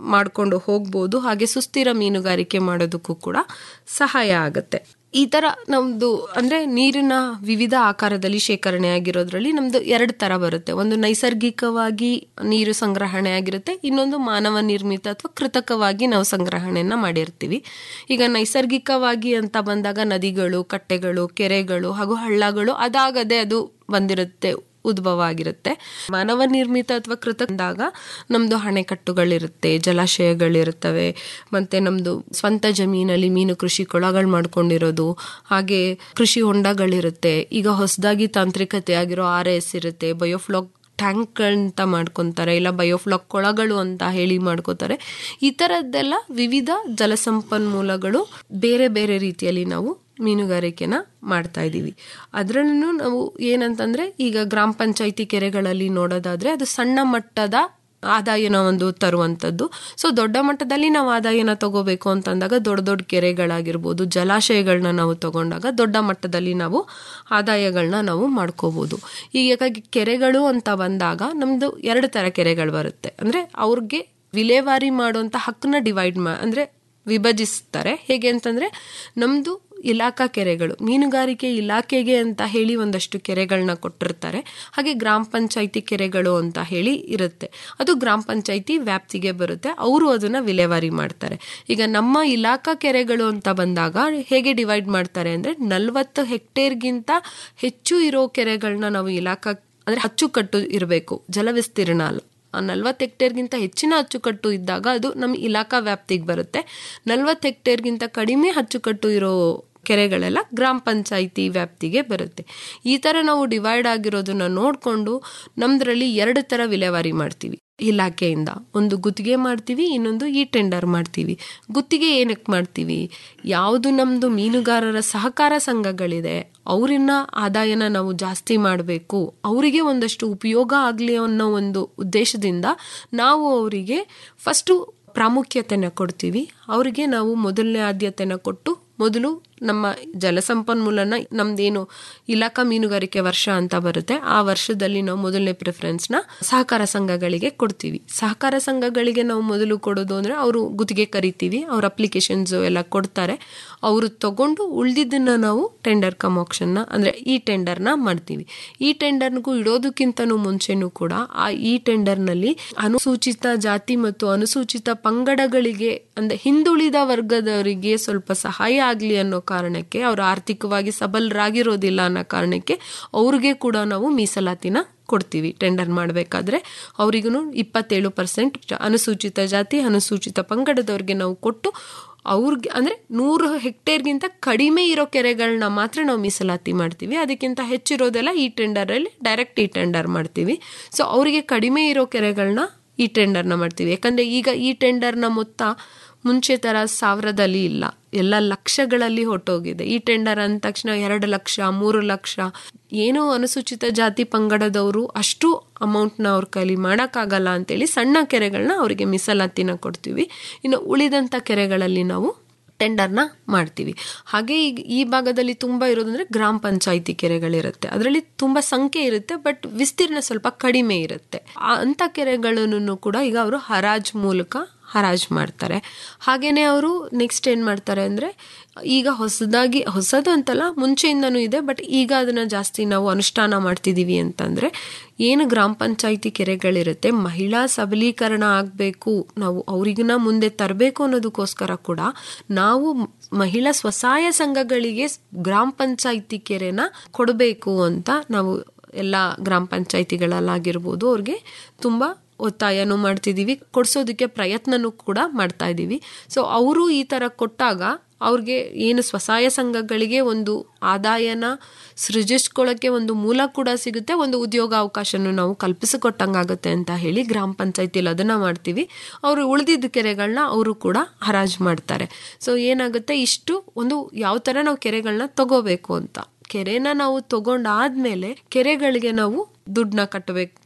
ಮಾಡ್ಕೊಂಡು ಹೋಗ್ಬೋದು ಹಾಗೆ ಸುಸ್ಥಿರ ಮೀನುಗಾರಿಕೆ ಮಾಡೋದಕ್ಕೂ ಕೂಡ ಸಹಾಯ ಆಗುತ್ತೆ ಈ ತರ ನಮ್ದು ಅಂದ್ರೆ ನೀರಿನ ವಿವಿಧ ಆಕಾರದಲ್ಲಿ ಶೇಖರಣೆ ಆಗಿರೋದ್ರಲ್ಲಿ ನಮ್ದು ಎರಡು ತರ ಬರುತ್ತೆ ಒಂದು ನೈಸರ್ಗಿಕವಾಗಿ ನೀರು ಸಂಗ್ರಹಣೆ ಆಗಿರುತ್ತೆ ಇನ್ನೊಂದು ಮಾನವ ನಿರ್ಮಿತ ಅಥವಾ ಕೃತಕವಾಗಿ ನಾವು ಸಂಗ್ರಹಣೆಯನ್ನ ಮಾಡಿರ್ತೀವಿ ಈಗ ನೈಸರ್ಗಿಕವಾಗಿ ಅಂತ ಬಂದಾಗ ನದಿಗಳು ಕಟ್ಟೆಗಳು ಕೆರೆಗಳು ಹಾಗೂ ಹಳ್ಳಗಳು ಅದಾಗದೆ ಅದು ಬಂದಿರುತ್ತೆ ಉದ್ಭವ ಆಗಿರುತ್ತೆ ಮಾನವ ನಿರ್ಮಿತ ಅಥವಾ ಕೃತ ಅಂದಾಗ ನಮ್ದು ಅಣೆಕಟ್ಟುಗಳಿರುತ್ತೆ ಜಲಾಶಯಗಳಿರುತ್ತವೆ ಮತ್ತೆ ನಮ್ದು ಸ್ವಂತ ಜಮೀನಲ್ಲಿ ಮೀನು ಕೃಷಿ ಕೊಳಗಳು ಮಾಡ್ಕೊಂಡಿರೋದು ಹಾಗೆ ಕೃಷಿ ಹೊಂಡಗಳಿರುತ್ತೆ ಈಗ ಹೊಸದಾಗಿ ತಾಂತ್ರಿಕತೆ ಆಗಿರೋ ಆರ್ ಎಸ್ ಇರುತ್ತೆ ಬಯೋಫ್ಲಾಕ್ ಟ್ಯಾಂಕ್ ಅಂತ ಮಾಡ್ಕೊತಾರೆ ಇಲ್ಲ ಬಯೋಫ್ಲಾಕ್ ಕೊಳಗಳು ಅಂತ ಹೇಳಿ ಮಾಡ್ಕೋತಾರೆ ಈ ಥರದ್ದೆಲ್ಲ ವಿವಿಧ ಜಲಸಂಪನ್ಮೂಲಗಳು ಬೇರೆ ಬೇರೆ ರೀತಿಯಲ್ಲಿ ನಾವು ಮೀನುಗಾರಿಕೆನ ಮಾಡ್ತಾ ಇದ್ದೀವಿ ಅದರಲ್ಲೂ ನಾವು ಏನಂತಂದ್ರೆ ಈಗ ಗ್ರಾಮ ಪಂಚಾಯಿತಿ ಕೆರೆಗಳಲ್ಲಿ ನೋಡೋದಾದ್ರೆ ಅದು ಸಣ್ಣ ಮಟ್ಟದ ಆದಾಯನ ಒಂದು ತರುವಂಥದ್ದು ಸೊ ದೊಡ್ಡ ಮಟ್ಟದಲ್ಲಿ ನಾವು ಆದಾಯನ ತಗೋಬೇಕು ಅಂತಂದಾಗ ದೊಡ್ಡ ದೊಡ್ಡ ಕೆರೆಗಳಾಗಿರ್ಬೋದು ಜಲಾಶಯಗಳನ್ನ ನಾವು ತಗೊಂಡಾಗ ದೊಡ್ಡ ಮಟ್ಟದಲ್ಲಿ ನಾವು ಆದಾಯಗಳನ್ನ ನಾವು ಮಾಡ್ಕೋಬೋದು ಈಗ ಕೆರೆಗಳು ಅಂತ ಬಂದಾಗ ನಮ್ದು ಎರಡು ತರ ಕೆರೆಗಳು ಬರುತ್ತೆ ಅಂದ್ರೆ ಅವ್ರಿಗೆ ವಿಲೇವಾರಿ ಮಾಡುವಂತ ಹಕ್ಕನ್ನ ಡಿವೈಡ್ ಮಾ ಅಂದ್ರೆ ವಿಭಜಿಸ್ತಾರೆ ಹೇಗೆ ಅಂತಂದ್ರೆ ನಮ್ದು ಇಲಾಖಾ ಕೆರೆಗಳು ಮೀನುಗಾರಿಕೆ ಇಲಾಖೆಗೆ ಅಂತ ಹೇಳಿ ಒಂದಷ್ಟು ಕೆರೆಗಳನ್ನ ಕೊಟ್ಟಿರ್ತಾರೆ ಹಾಗೆ ಗ್ರಾಮ ಪಂಚಾಯಿತಿ ಕೆರೆಗಳು ಅಂತ ಹೇಳಿ ಇರುತ್ತೆ ಅದು ಗ್ರಾಮ ಪಂಚಾಯಿತಿ ವ್ಯಾಪ್ತಿಗೆ ಬರುತ್ತೆ ಅವರು ಅದನ್ನ ವಿಲೇವಾರಿ ಮಾಡ್ತಾರೆ ಈಗ ನಮ್ಮ ಇಲಾಖಾ ಕೆರೆಗಳು ಅಂತ ಬಂದಾಗ ಹೇಗೆ ಡಿವೈಡ್ ಮಾಡ್ತಾರೆ ಅಂದ್ರೆ ನಲ್ವತ್ತು ಹೆಕ್ಟೇರ್ಗಿಂತ ಹೆಚ್ಚು ಇರೋ ಕೆರೆಗಳನ್ನ ನಾವು ಇಲಾಖಾ ಅಂದ್ರೆ ಅಚ್ಚುಕಟ್ಟು ಇರಬೇಕು ಜಲವಿಸ್ತೀರ್ಣ ಅಲ್ಲ ನಲ್ವತ್ತು ಹೆಕ್ಟೇರ್ಗಿಂತ ಹೆಚ್ಚಿನ ಅಚ್ಚುಕಟ್ಟು ಇದ್ದಾಗ ಅದು ನಮ್ಮ ಇಲಾಖಾ ವ್ಯಾಪ್ತಿಗೆ ಬರುತ್ತೆ ನಲ್ವತ್ತು ಹೆಕ್ಟೇರ್ಗಿಂತ ಕಡಿಮೆ ಅಚ್ಚುಕಟ್ಟು ಇರೋ ಕೆರೆಗಳೆಲ್ಲ ಗ್ರಾಮ ಪಂಚಾಯಿತಿ ವ್ಯಾಪ್ತಿಗೆ ಬರುತ್ತೆ ಈ ಥರ ನಾವು ಡಿವೈಡ್ ಆಗಿರೋದನ್ನ ನೋಡಿಕೊಂಡು ನಮ್ದ್ರಲ್ಲಿ ಎರಡು ಥರ ವಿಲೇವಾರಿ ಮಾಡ್ತೀವಿ ಇಲಾಖೆಯಿಂದ ಒಂದು ಗುತ್ತಿಗೆ ಮಾಡ್ತೀವಿ ಇನ್ನೊಂದು ಈ ಟೆಂಡರ್ ಮಾಡ್ತೀವಿ ಗುತ್ತಿಗೆ ಏನಕ್ಕೆ ಮಾಡ್ತೀವಿ ಯಾವುದು ನಮ್ಮದು ಮೀನುಗಾರರ ಸಹಕಾರ ಸಂಘಗಳಿದೆ ಅವರನ್ನ ಆದಾಯನ ನಾವು ಜಾಸ್ತಿ ಮಾಡಬೇಕು ಅವರಿಗೆ ಒಂದಷ್ಟು ಉಪಯೋಗ ಆಗಲಿ ಅನ್ನೋ ಒಂದು ಉದ್ದೇಶದಿಂದ ನಾವು ಅವರಿಗೆ ಫಸ್ಟು ಪ್ರಾಮುಖ್ಯತೆನ ಕೊಡ್ತೀವಿ ಅವರಿಗೆ ನಾವು ಮೊದಲನೇ ಆದ್ಯತೆನ ಕೊಟ್ಟು ಮೊದಲು ನಮ್ಮ ಜಲಸಂಪನ್ಮೂಲನ ನಮ್ದೇನು ಇಲಾಖಾ ಮೀನುಗಾರಿಕೆ ವರ್ಷ ಅಂತ ಬರುತ್ತೆ ಆ ವರ್ಷದಲ್ಲಿ ನಾವು ಮೊದಲನೇ ಪ್ರಿಫರೆನ್ಸ್ನ ಸಹಕಾರ ಸಂಘಗಳಿಗೆ ಕೊಡ್ತೀವಿ ಸಹಕಾರ ಸಂಘಗಳಿಗೆ ನಾವು ಮೊದಲು ಕೊಡೋದು ಅಂದ್ರೆ ಅವರು ಗುತ್ತಿಗೆ ಕರಿತೀವಿ ಅವ್ರ ಅಪ್ಲಿಕೇಶನ್ಸ್ ಎಲ್ಲ ಕೊಡ್ತಾರೆ ಅವರು ತಗೊಂಡು ಉಳ್ದಿದ್ದನ್ನ ನಾವು ಟೆಂಡರ್ ಕಮ್ ಆಪ್ಷನ್ನ ಅಂದ್ರೆ ಈ ಟೆಂಡರ್ನ ಮಾಡ್ತೀವಿ ಈ ಟೆಂಡರ್ಗೂ ಇಡೋದಕ್ಕಿಂತನೂ ಮುಂಚೆನೂ ಕೂಡ ಆ ಈ ಟೆಂಡರ್ನಲ್ಲಿ ಅನುಸೂಚಿತ ಜಾತಿ ಮತ್ತು ಅನುಸೂಚಿತ ಪಂಗಡಗಳಿಗೆ ಅಂದ್ರೆ ಹಿಂದುಳಿದ ವರ್ಗದವರಿಗೆ ಸ್ವಲ್ಪ ಸಹಾಯ ಆಗಲಿ ಅನ್ನೋ ಕಾರಣಕ್ಕೆ ಅವರು ಆರ್ಥಿಕವಾಗಿ ಸಬಲರಾಗಿರೋದಿಲ್ಲ ಅನ್ನೋ ಕಾರಣಕ್ಕೆ ಅವ್ರಿಗೆ ಕೂಡ ನಾವು ಮೀಸಲಾತಿನ ಕೊಡ್ತೀವಿ ಟೆಂಡರ್ ಮಾಡಬೇಕಾದ್ರೆ ಅವರಿಗೂ ಇಪ್ಪತ್ತೇಳು ಪರ್ಸೆಂಟ್ ಅನುಸೂಚಿತ ಜಾತಿ ಅನುಸೂಚಿತ ಪಂಗಡದವ್ರಿಗೆ ನಾವು ಕೊಟ್ಟು ಅವ್ರಿಗೆ ಅಂದರೆ ನೂರು ಹೆಕ್ಟೇರ್ಗಿಂತ ಕಡಿಮೆ ಇರೋ ಕೆರೆಗಳನ್ನ ಮಾತ್ರ ನಾವು ಮೀಸಲಾತಿ ಮಾಡ್ತೀವಿ ಅದಕ್ಕಿಂತ ಹೆಚ್ಚಿರೋದೆಲ್ಲ ಈ ಟೆಂಡರಲ್ಲಿ ಡೈರೆಕ್ಟ್ ಈ ಟೆಂಡರ್ ಮಾಡ್ತೀವಿ ಸೊ ಅವರಿಗೆ ಕಡಿಮೆ ಇರೋ ಕೆರೆಗಳನ್ನ ಈ ಟೆಂಡರ್ನ ಮಾಡ್ತೀವಿ ಯಾಕಂದರೆ ಈಗ ಈ ಟೆಂಡರ್ನ ಮೊತ್ತ ಮುಂಚೆ ಥರ ಸಾವಿರದಲ್ಲಿ ಇಲ್ಲ ಎಲ್ಲ ಲಕ್ಷಗಳಲ್ಲಿ ಹೊಟ್ಟೋಗಿದೆ ಈ ಟೆಂಡರ್ ಅಂದ ತಕ್ಷಣ ಎರಡು ಲಕ್ಷ ಮೂರು ಲಕ್ಷ ಏನೋ ಅನುಸೂಚಿತ ಜಾತಿ ಪಂಗಡದವರು ಅಷ್ಟು ಅಮೌಂಟ್ನ ಅವ್ರ ಕೈಲಿ ಮಾಡೋಕ್ಕಾಗಲ್ಲ ಅಂತೇಳಿ ಸಣ್ಣ ಕೆರೆಗಳನ್ನ ಅವರಿಗೆ ಮೀಸಲಾತಿನ ಕೊಡ್ತೀವಿ ಇನ್ನು ಉಳಿದಂಥ ಕೆರೆಗಳಲ್ಲಿ ನಾವು ಟೆಂಡರ್ನ ಮಾಡ್ತೀವಿ ಹಾಗೆ ಈಗ ಈ ಭಾಗದಲ್ಲಿ ತುಂಬ ಇರೋದಂದ್ರೆ ಗ್ರಾಮ ಪಂಚಾಯಿತಿ ಕೆರೆಗಳಿರುತ್ತೆ ಅದರಲ್ಲಿ ತುಂಬ ಸಂಖ್ಯೆ ಇರುತ್ತೆ ಬಟ್ ವಿಸ್ತೀರ್ಣ ಸ್ವಲ್ಪ ಕಡಿಮೆ ಇರುತ್ತೆ ಅಂಥ ಕೆರೆಗಳನ್ನು ಕೂಡ ಈಗ ಅವರು ಹರಾಜ್ ಮೂಲಕ ಹರಾಜು ಮಾಡ್ತಾರೆ ಹಾಗೇನೆ ಅವರು ನೆಕ್ಸ್ಟ್ ಏನು ಮಾಡ್ತಾರೆ ಅಂದರೆ ಈಗ ಹೊಸದಾಗಿ ಹೊಸದು ಅಂತಲ್ಲ ಮುಂಚೆಯಿಂದನೂ ಇದೆ ಬಟ್ ಈಗ ಅದನ್ನು ಜಾಸ್ತಿ ನಾವು ಅನುಷ್ಠಾನ ಮಾಡ್ತಿದ್ದೀವಿ ಅಂತಂದರೆ ಏನು ಗ್ರಾಮ ಪಂಚಾಯಿತಿ ಕೆರೆಗಳಿರುತ್ತೆ ಮಹಿಳಾ ಸಬಲೀಕರಣ ಆಗಬೇಕು ನಾವು ಅವ್ರಿಗನ್ನ ಮುಂದೆ ತರಬೇಕು ಅನ್ನೋದಕ್ಕೋಸ್ಕರ ಕೂಡ ನಾವು ಮಹಿಳಾ ಸ್ವಸಹಾಯ ಸಂಘಗಳಿಗೆ ಗ್ರಾಮ ಪಂಚಾಯಿತಿ ಕೆರೆನ ಕೊಡಬೇಕು ಅಂತ ನಾವು ಎಲ್ಲ ಗ್ರಾಮ ಪಂಚಾಯಿತಿಗಳಲ್ಲಾಗಿರ್ಬೋದು ಅವ್ರಿಗೆ ತುಂಬ ಒತ್ತಾಯನೂ ಮಾಡ್ತಿದ್ದೀವಿ ಕೊಡ್ಸೋದಕ್ಕೆ ಪ್ರಯತ್ನನೂ ಕೂಡ ಮಾಡ್ತಾ ಇದ್ದೀವಿ ಸೊ ಅವರು ಈ ಥರ ಕೊಟ್ಟಾಗ ಅವ್ರಿಗೆ ಏನು ಸ್ವಸಹಾಯ ಸಂಘಗಳಿಗೆ ಒಂದು ಆದಾಯನ ಸೃಜಿಸ್ಕೊಳ್ಳೋಕ್ಕೆ ಒಂದು ಮೂಲ ಕೂಡ ಸಿಗುತ್ತೆ ಒಂದು ಉದ್ಯೋಗ ಅವಕಾಶನೂ ನಾವು ಕಲ್ಪಿಸಿಕೊಟ್ಟಂಗಾಗುತ್ತೆ ಅಂತ ಹೇಳಿ ಗ್ರಾಮ ಪಂಚಾಯತಿಲಿ ಅದನ್ನ ಮಾಡ್ತೀವಿ ಅವರು ಉಳಿದಿದ್ದ ಕೆರೆಗಳನ್ನ ಅವರು ಕೂಡ ಹರಾಜು ಮಾಡ್ತಾರೆ ಸೊ ಏನಾಗುತ್ತೆ ಇಷ್ಟು ಒಂದು ಯಾವ ಥರ ನಾವು ಕೆರೆಗಳನ್ನ ತಗೋಬೇಕು ಅಂತ ಕೆರೆನ ನಾವು ತಗೊಂಡಾದ್ಮೇಲೆ ಕೆರೆಗಳಿಗೆ ನಾವು ದುಡ್ಡನ್ನ ಕಟ್ಟಬೇಕು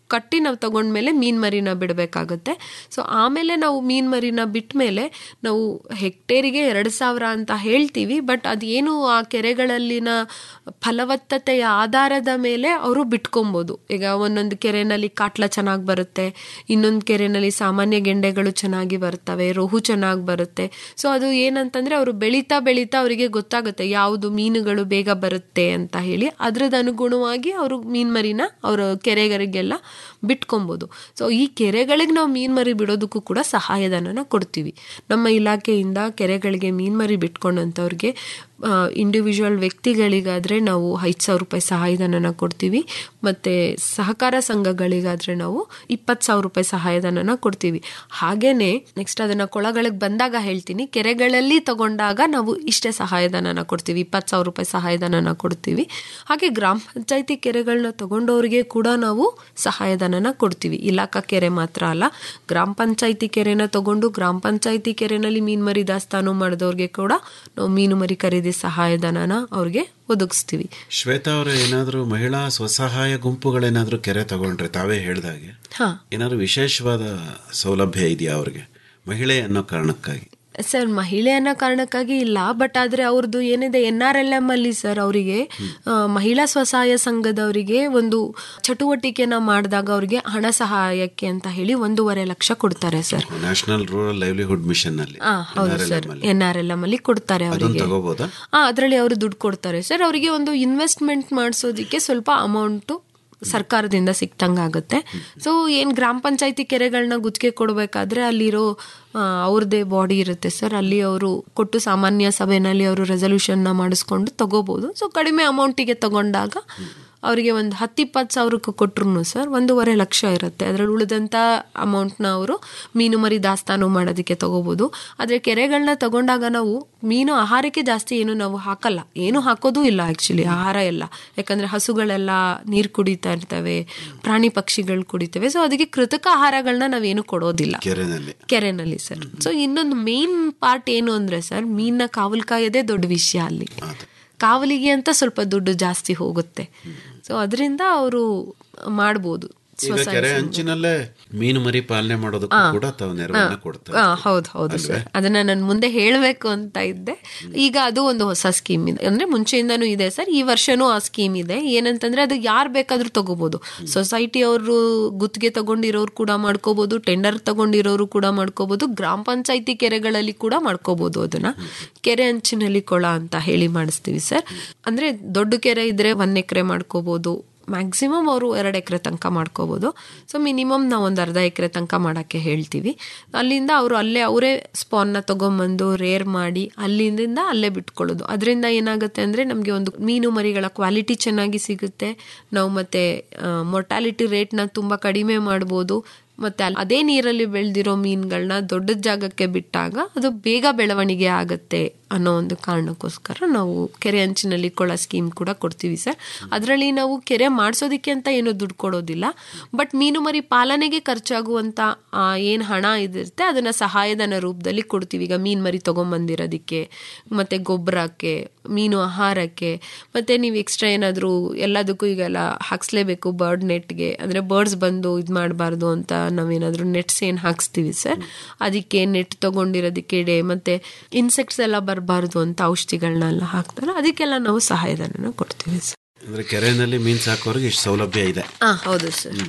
ಕಟ್ಟಿ ನಾವು ತಗೊಂಡ್ಮೇಲೆ ಮೀನ್ ಮರಿನ ಬಿಡಬೇಕಾಗುತ್ತೆ ಸೊ ಆಮೇಲೆ ನಾವು ಮೀನ್ ಮರಿನ ಬಿಟ್ಟ ಮೇಲೆ ನಾವು ಹೆಕ್ಟೇರಿಗೆ ಎರಡು ಸಾವಿರ ಅಂತ ಹೇಳ್ತೀವಿ ಬಟ್ ಅದೇನು ಆ ಕೆರೆಗಳಲ್ಲಿನ ಫಲವತ್ತತೆಯ ಆಧಾರದ ಮೇಲೆ ಅವರು ಬಿಟ್ಕೊಬೋದು ಈಗ ಒಂದೊಂದು ಕೆರೆನಲ್ಲಿ ಕಾಟ್ಲ ಚೆನ್ನಾಗಿ ಬರುತ್ತೆ ಇನ್ನೊಂದು ಕೆರೆನಲ್ಲಿ ಸಾಮಾನ್ಯ ಗೆಂಡೆಗಳು ಚೆನ್ನಾಗಿ ಬರ್ತವೆ ರೋಹು ಚೆನ್ನಾಗಿ ಬರುತ್ತೆ ಸೊ ಅದು ಏನಂತಂದ್ರೆ ಅವರು ಬೆಳೀತಾ ಬೆಳೀತಾ ಅವರಿಗೆ ಗೊತ್ತಾಗುತ್ತೆ ಯಾವುದು ಮೀನುಗಳು ಬೇಗ ಬರುತ್ತೆ ಅಂತ ಹೇಳಿ ಅದ್ರದ್ದು ಅನುಗುಣವಾಗಿ ಅವರು ಮೀನ್ ಮರಿನ ಅವರು ಕೆರೆಗಳಿಗೆಲ್ಲ ಬಿಟ್ಕೊಬೋದು ಸೊ ಈ ಕೆರೆಗಳಿಗೆ ನಾವು ಮೀನ್ ಮರಿ ಬಿಡೋದಕ್ಕೂ ಕೂಡ ಸಹಾಯಧನನ ಕೊಡ್ತೀವಿ ನಮ್ಮ ಇಲಾಖೆಯಿಂದ ಕೆರೆಗಳಿಗೆ ಮೀನ್ ಮರಿ ಬಿಟ್ಕೊಂಡಂಥವ್ರಿಗೆ ಇಂಡಿವಿಜುವಲ್ ವ್ಯಕ್ತಿಗಳಿಗಾದರೆ ನಾವು ಐದು ಸಾವಿರ ರೂಪಾಯಿ ಸಹಾಯಧನನ ಕೊಡ್ತೀವಿ ಮತ್ತು ಸಹಕಾರ ಸಂಘಗಳಿಗಾದರೆ ನಾವು ಇಪ್ಪತ್ತು ಸಾವಿರ ರೂಪಾಯಿ ಸಹಾಯಧನನ ಕೊಡ್ತೀವಿ ಹಾಗೇನೆ ನೆಕ್ಸ್ಟ್ ಅದನ್ನು ಕೊಳಗಳಿಗೆ ಬಂದಾಗ ಹೇಳ್ತೀನಿ ಕೆರೆಗಳಲ್ಲಿ ತಗೊಂಡಾಗ ನಾವು ಇಷ್ಟೇ ಸಹಾಯಧನನ ಕೊಡ್ತೀವಿ ಇಪ್ಪತ್ತು ಸಾವಿರ ರೂಪಾಯಿ ಸಹಾಯಧನನ ಕೊಡ್ತೀವಿ ಹಾಗೆ ಗ್ರಾಮ ಪಂಚಾಯತಿ ಕೆರೆಗಳನ್ನ ತಗೊಂಡವ್ರಿಗೆ ಕೂಡ ನಾವು ಸಹಾಯಧನನ ಕೊಡ್ತೀವಿ ಇಲಾಖಾ ಕೆರೆ ಮಾತ್ರ ಅಲ್ಲ ಗ್ರಾಮ ಪಂಚಾಯತಿ ಕೆರೆನ ತಗೊಂಡು ಗ್ರಾಮ ಪಂಚಾಯತಿ ಕೆರೆನಲ್ಲಿ ಮೀನು ಮರಿ ದಾಸ್ತಾನು ಮಾಡಿದವ್ರಿಗೆ ಕೂಡ ನಾವು ಮೀನು ಮರಿ ಖರೀದಿ ಸಹಾಯಧನನ ಅವ್ರಿಗೆ ಒದಗಿಸ್ತೀವಿ ಶ್ವೇತಾ ಅವರು ಏನಾದರೂ ಮಹಿಳಾ ಸ್ವಸಹಾಯ ಗುಂಪುಗಳೇನಾದರೂ ಕೆರೆ ತಗೊಂಡ್ರೆ ತಾವೇ ಹೇಳ್ದಾಗೆ ಹಾ ಏನಾದರೂ ವಿಶೇಷವಾದ ಸೌಲಭ್ಯ ಇದೆಯಾ ಅವ್ರಿಗೆ ಮಹಿಳೆ ಅನ್ನೋ ಕಾರಣಕ್ಕಾಗಿ ಸರ್ ಮಹಿಳೆ ಅನ್ನೋ ಕಾರಣಕ್ಕಾಗಿ ಇಲ್ಲ ಬಟ್ ಆದ್ರೆ ಅವ್ರದ್ದು ಏನಿದೆ ಎನ್ ಆರ್ ಎಲ್ ಎಂ ಅಲ್ಲಿ ಸರ್ ಅವರಿಗೆ ಮಹಿಳಾ ಸ್ವಸಹಾಯ ಸಂಘದವರಿಗೆ ಒಂದು ಚಟುವಟಿಕೆನ ಮಾಡಿದಾಗ ಅವರಿಗೆ ಹಣ ಸಹಾಯಕ್ಕೆ ಅಂತ ಹೇಳಿ ಒಂದೂವರೆ ಲಕ್ಷ ಕೊಡ್ತಾರೆ sir national rural livelihood mission ನಲ್ಲಿ ಆ ಹೌದು sir N R L M ಅಲ್ಲಿ ಕೊಡ್ತಾರೆ ಅದನ್ನ ಅವರಿಗೆ ತಗೋಬೋದಾ ಆ ಅದರಲ್ಲಿ ಅವರು ದುಡ್ಡು ಕೊಡ್ತಾರೆ ಸರ್ ಅವರಿಗೆ ಒಂದು ಇನ್ವೆಸ್ಟ್ಮೆಂಟ್ ಮಾಡಿಸೋದಕ್ಕೆ ಸ್ವಲ್ಪ ಅಮೌಂಟು ಸರ್ಕಾರದಿಂದ ಸಿಕ್ತಂಗಾಗುತ್ತೆ ಸೊ ಏನು ಗ್ರಾಮ ಪಂಚಾಯತಿ ಕೆರೆಗಳನ್ನ ಗುತ್ತಿಗೆ ಕೊಡಬೇಕಾದ್ರೆ ಅಲ್ಲಿರೋ ಆ, ಅವ್ರದ್ದೇ ಬಾಡಿ ಇರುತ್ತೆ ಸರ್ ಅಲ್ಲಿ ಅವರು ಕೊಟ್ಟು ಸಾಮಾನ್ಯ ಸಭೆಯಲ್ಲಿ ಅವರು ರೆಸಲ್ಯೂಷನ್ನ ಮಾಡಿಸ್ಕೊಂಡು ತಗೋಬೋದು ಸೊ ಕಡಿಮೆ ಅಮೌಂಟಿಗೆ ತಗೊಂಡಾಗ ಅವರಿಗೆ ಒಂದು ಹತ್ತಿಪ್ಪತ್ತು ಸಾವಿರಕ್ಕೆ ಕೊಟ್ರು ಸರ್ ಒಂದೂವರೆ ಲಕ್ಷ ಇರುತ್ತೆ ಅದರಲ್ಲಿ ಉಳಿದಂಥ ಅಮೌಂಟ್ನ ಅವರು ಮೀನು ಮರಿ ದಾಸ್ತಾನು ಮಾಡೋದಕ್ಕೆ ತಗೋಬೋದು ಆದರೆ ಕೆರೆಗಳನ್ನ ತಗೊಂಡಾಗ ನಾವು ಮೀನು ಆಹಾರಕ್ಕೆ ಜಾಸ್ತಿ ಏನು ನಾವು ಹಾಕಲ್ಲ ಏನು ಹಾಕೋದು ಇಲ್ಲ ಆ್ಯಕ್ಚುಲಿ ಆಹಾರ ಎಲ್ಲ ಯಾಕಂದರೆ ಹಸುಗಳೆಲ್ಲ ನೀರು ಕುಡಿತಾ ಇರ್ತವೆ ಪ್ರಾಣಿ ಪಕ್ಷಿಗಳು ಕುಡಿತವೆ ಸೊ ಅದಕ್ಕೆ ಕೃತಕ ಆಹಾರಗಳನ್ನ ನಾವೇನು ಕೊಡೋದಿಲ್ಲ ಕೆರೆನಲ್ಲಿ ಕೆರೆನಲ್ಲಿ ಸರ್ ಸೊ ಇನ್ನೊಂದು ಮೇನ್ ಪಾರ್ಟ್ ಏನು ಅಂದ್ರೆ ಸರ್ ಮೀನ್ನ ಕಾವಲು ಕಾಯೋದೇ ದೊಡ್ಡ ವಿಷಯ ಅಲ್ಲಿ ಕಾವಲಿಗೆ ಅಂತ ಸ್ವಲ್ಪ ದುಡ್ಡು ಜಾಸ್ತಿ ಹೋಗುತ್ತೆ ಸೊ ಅದರಿಂದ ಅವರು ಮಾಡ್ಬೋದು ಈಗ ಸ್ವಸಹಾಯ ಕೆರೆ ಸಂಘ. ಅಂಚಿನಲ್ಲೇ ಮೀನು ಮರಿ ಪಾಲನೆ ಮಾಡೋದಕ್ಕೂ ಆ, ಕೂಡ ತಾವು ನೆರವನ್ನ ಆ, ಕೊಡ್ತಾರೆ ಆ, ಹೌದು ಹೌದು ಅಲ್ವೇ? ಸರ್ ಅದನ್ನ ನಾನು ಮುಂದೆ ಹೇಳಬೇಕು ಅಂತ ಇದ್ದೆ ಈಗ ಅದು ಒಂದು ಹೊಸ ಸ್ಕೀಮ್ ಇದೆ ಅಂದ್ರೆ ಮುಂಚೆಯಿಂದನೂ ಇದೆ ಸರ್ ಈ ವರ್ಷನೂ ಆ ಸ್ಕೀಮ್ ಇದೆ ಏನಂತಂದ್ರೆ ಅದು ಯಾರು ಬೇಕಾದ್ರೂ ತಗೋಬಹುದು ಸೊಸೈಟಿ ಅವರು ಗುತ್ತಿಗೆ ತಗೊಂಡಿರೋರು ಕೂಡ ಮಾಡ್ಕೋಬಹುದು ಟೆಂಡರ್ ತಗೊಂಡಿರೋರು ಕೂಡ ಮಾಡ್ಕೋಬಹುದು ಗ್ರಾಮ ಪಂಚಾಯತಿ ಕೆರೆಗಳಲ್ಲಿ ಕೂಡ ಮಾಡ್ಕೋಬಹುದು ಅದನ್ನ ಕೆರೆ ಅಂಚಿನಲ್ಲಿ ಕೊಳ ಅಂತ ಹೇಳಿ ಮಾಡಿಸ್ತೀವಿ ಸರ್ ಅಂದ್ರೆ ದೊಡ್ಡ ಕೆರೆ ಇದ್ರೆ ಒಂದ್ ಎಕರೆ ಮಾಡ್ಕೋಬಹುದು ಮ್ಯಾಕ್ಸಿಮಮ್ ಅವರು ಎರಡು ಎಕರೆ ತನಕ ಮಾಡ್ಕೋಬೋದು ಸೊ ಮಿನಿಮಮ್ ನಾವು ಒಂದು ಅರ್ಧ ಎಕರೆ ತನಕ ಮಾಡೋಕ್ಕೆ ಹೇಳ್ತೀವಿ ಅಲ್ಲಿಂದ ಅವರು ಅಲ್ಲೇ ಅವರೇ ಸ್ಪಾನ್ನ ತೊಗೊಂಬಂದು ರೇರ್ ಮಾಡಿ ಅಲ್ಲಿಂದ ಅಲ್ಲೇ ಬಿಟ್ಕೊಳ್ಳೋದು ಅದರಿಂದ ಏನಾಗುತ್ತೆ ಅಂದರೆ ನಮಗೆ ಒಂದು ಮೀನು ಮರಿಗಳ ಕ್ವಾಲಿಟಿ ಚೆನ್ನಾಗಿ ಸಿಗುತ್ತೆ ನಾವು ಮತ್ತೆ ಮೊರ್ಟಾಲಿಟಿ ರೇಟ್ನ ತುಂಬ ಕಡಿಮೆ ಮಾಡ್ಬೋದು ಮತ್ತೆ ಅಲ್- ಅದೇ ನೀರಲ್ಲಿ ಬೆಳೆದಿರೋ ಮೀನುಗಳನ್ನ ದೊಡ್ಡ ಜಾಗಕ್ಕೆ ಬಿಟ್ಟಾಗ ಅದು ಬೇಗ ಬೆಳವಣಿಗೆ ಆಗುತ್ತೆ ಅನ್ನೋ ಒಂದು ಕಾರಣಕ್ಕೋಸ್ಕರ ನಾವು ಕೆರೆ ಅಂಚಿನಲ್ಲಿ ಕೊಳ ಸ್ಕೀಮ್ ಕೂಡ ಕೊಡ್ತೀವಿ ಸರ್ ಅದರಲ್ಲಿ ನಾವು ಕೆರೆ ಮಾಡಿಸೋದಕ್ಕೆ ಅಂತ ಏನೂ ದುಡ್ಡು ಕೊಡೋದಿಲ್ಲ ಬಟ್ ಮೀನು ಮರಿ ಪಾಲನೆಗೆ ಖರ್ಚಾಗುವಂಥ ಏನು ಹಣ ಇದಿರುತ್ತೆ ಅದನ್ನು ಸಹಾಯಧನ ರೂಪದಲ್ಲಿ ಕೊಡ್ತೀವಿ ಈಗ ಮೀನು ಮರಿ ತೊಗೊಂಬಂದಿರೋದಕ್ಕೆ ಮತ್ತು ಗೊಬ್ಬರಕ್ಕೆ ಮೀನು ಆಹಾರಕ್ಕೆ ಮತ್ತು ನೀವು ಎಕ್ಸ್ಟ್ರಾ ಏನಾದರೂ ಎಲ್ಲದಕ್ಕೂ ಈಗೆಲ್ಲ ಹಾಕ್ಸ್ಲೇಬೇಕು ಬರ್ಡ್ ನೆಟ್ಗೆ ಅಂದರೆ ಬರ್ಡ್ಸ್ ಬಂದು ಇದು ಮಾಡಬಾರ್ದು ಅಂತ ನಾವೇನಾದರೂ ನೆಟ್ಸ್ ಏನು ಹಾಕ್ಸ್ತೀವಿ ಸರ್ ಅದಕ್ಕೆ ನೆಟ್ ತೊಗೊಂಡಿರೋದಕ್ಕೆ ಡೇ ಮತ್ತು ಇನ್ಸೆಕ್ಟ್ಸ್ ಎಲ್ಲ ಬರಬಾರ್ದು ಅಂತ ಔಷಧಿಗಳನ್ನೆಲ್ಲ ಹಾಕ್ತಾರೆ ಅದಕ್ಕೆಲ್ಲ ನಾವು ಸಹಾಯಧನನ ಕೊಡ್ತೀವಿ ಸರ್ ಅಂದ್ರೆ ಕೆರೆನಲ್ಲಿ ಮೀನ್ ಸಾಕೋರಿಗೆ ಇಷ್ಟು ಸೌಲಭ್ಯ ಇದೆ ಹಾಂ ಹೌದು ಸರ್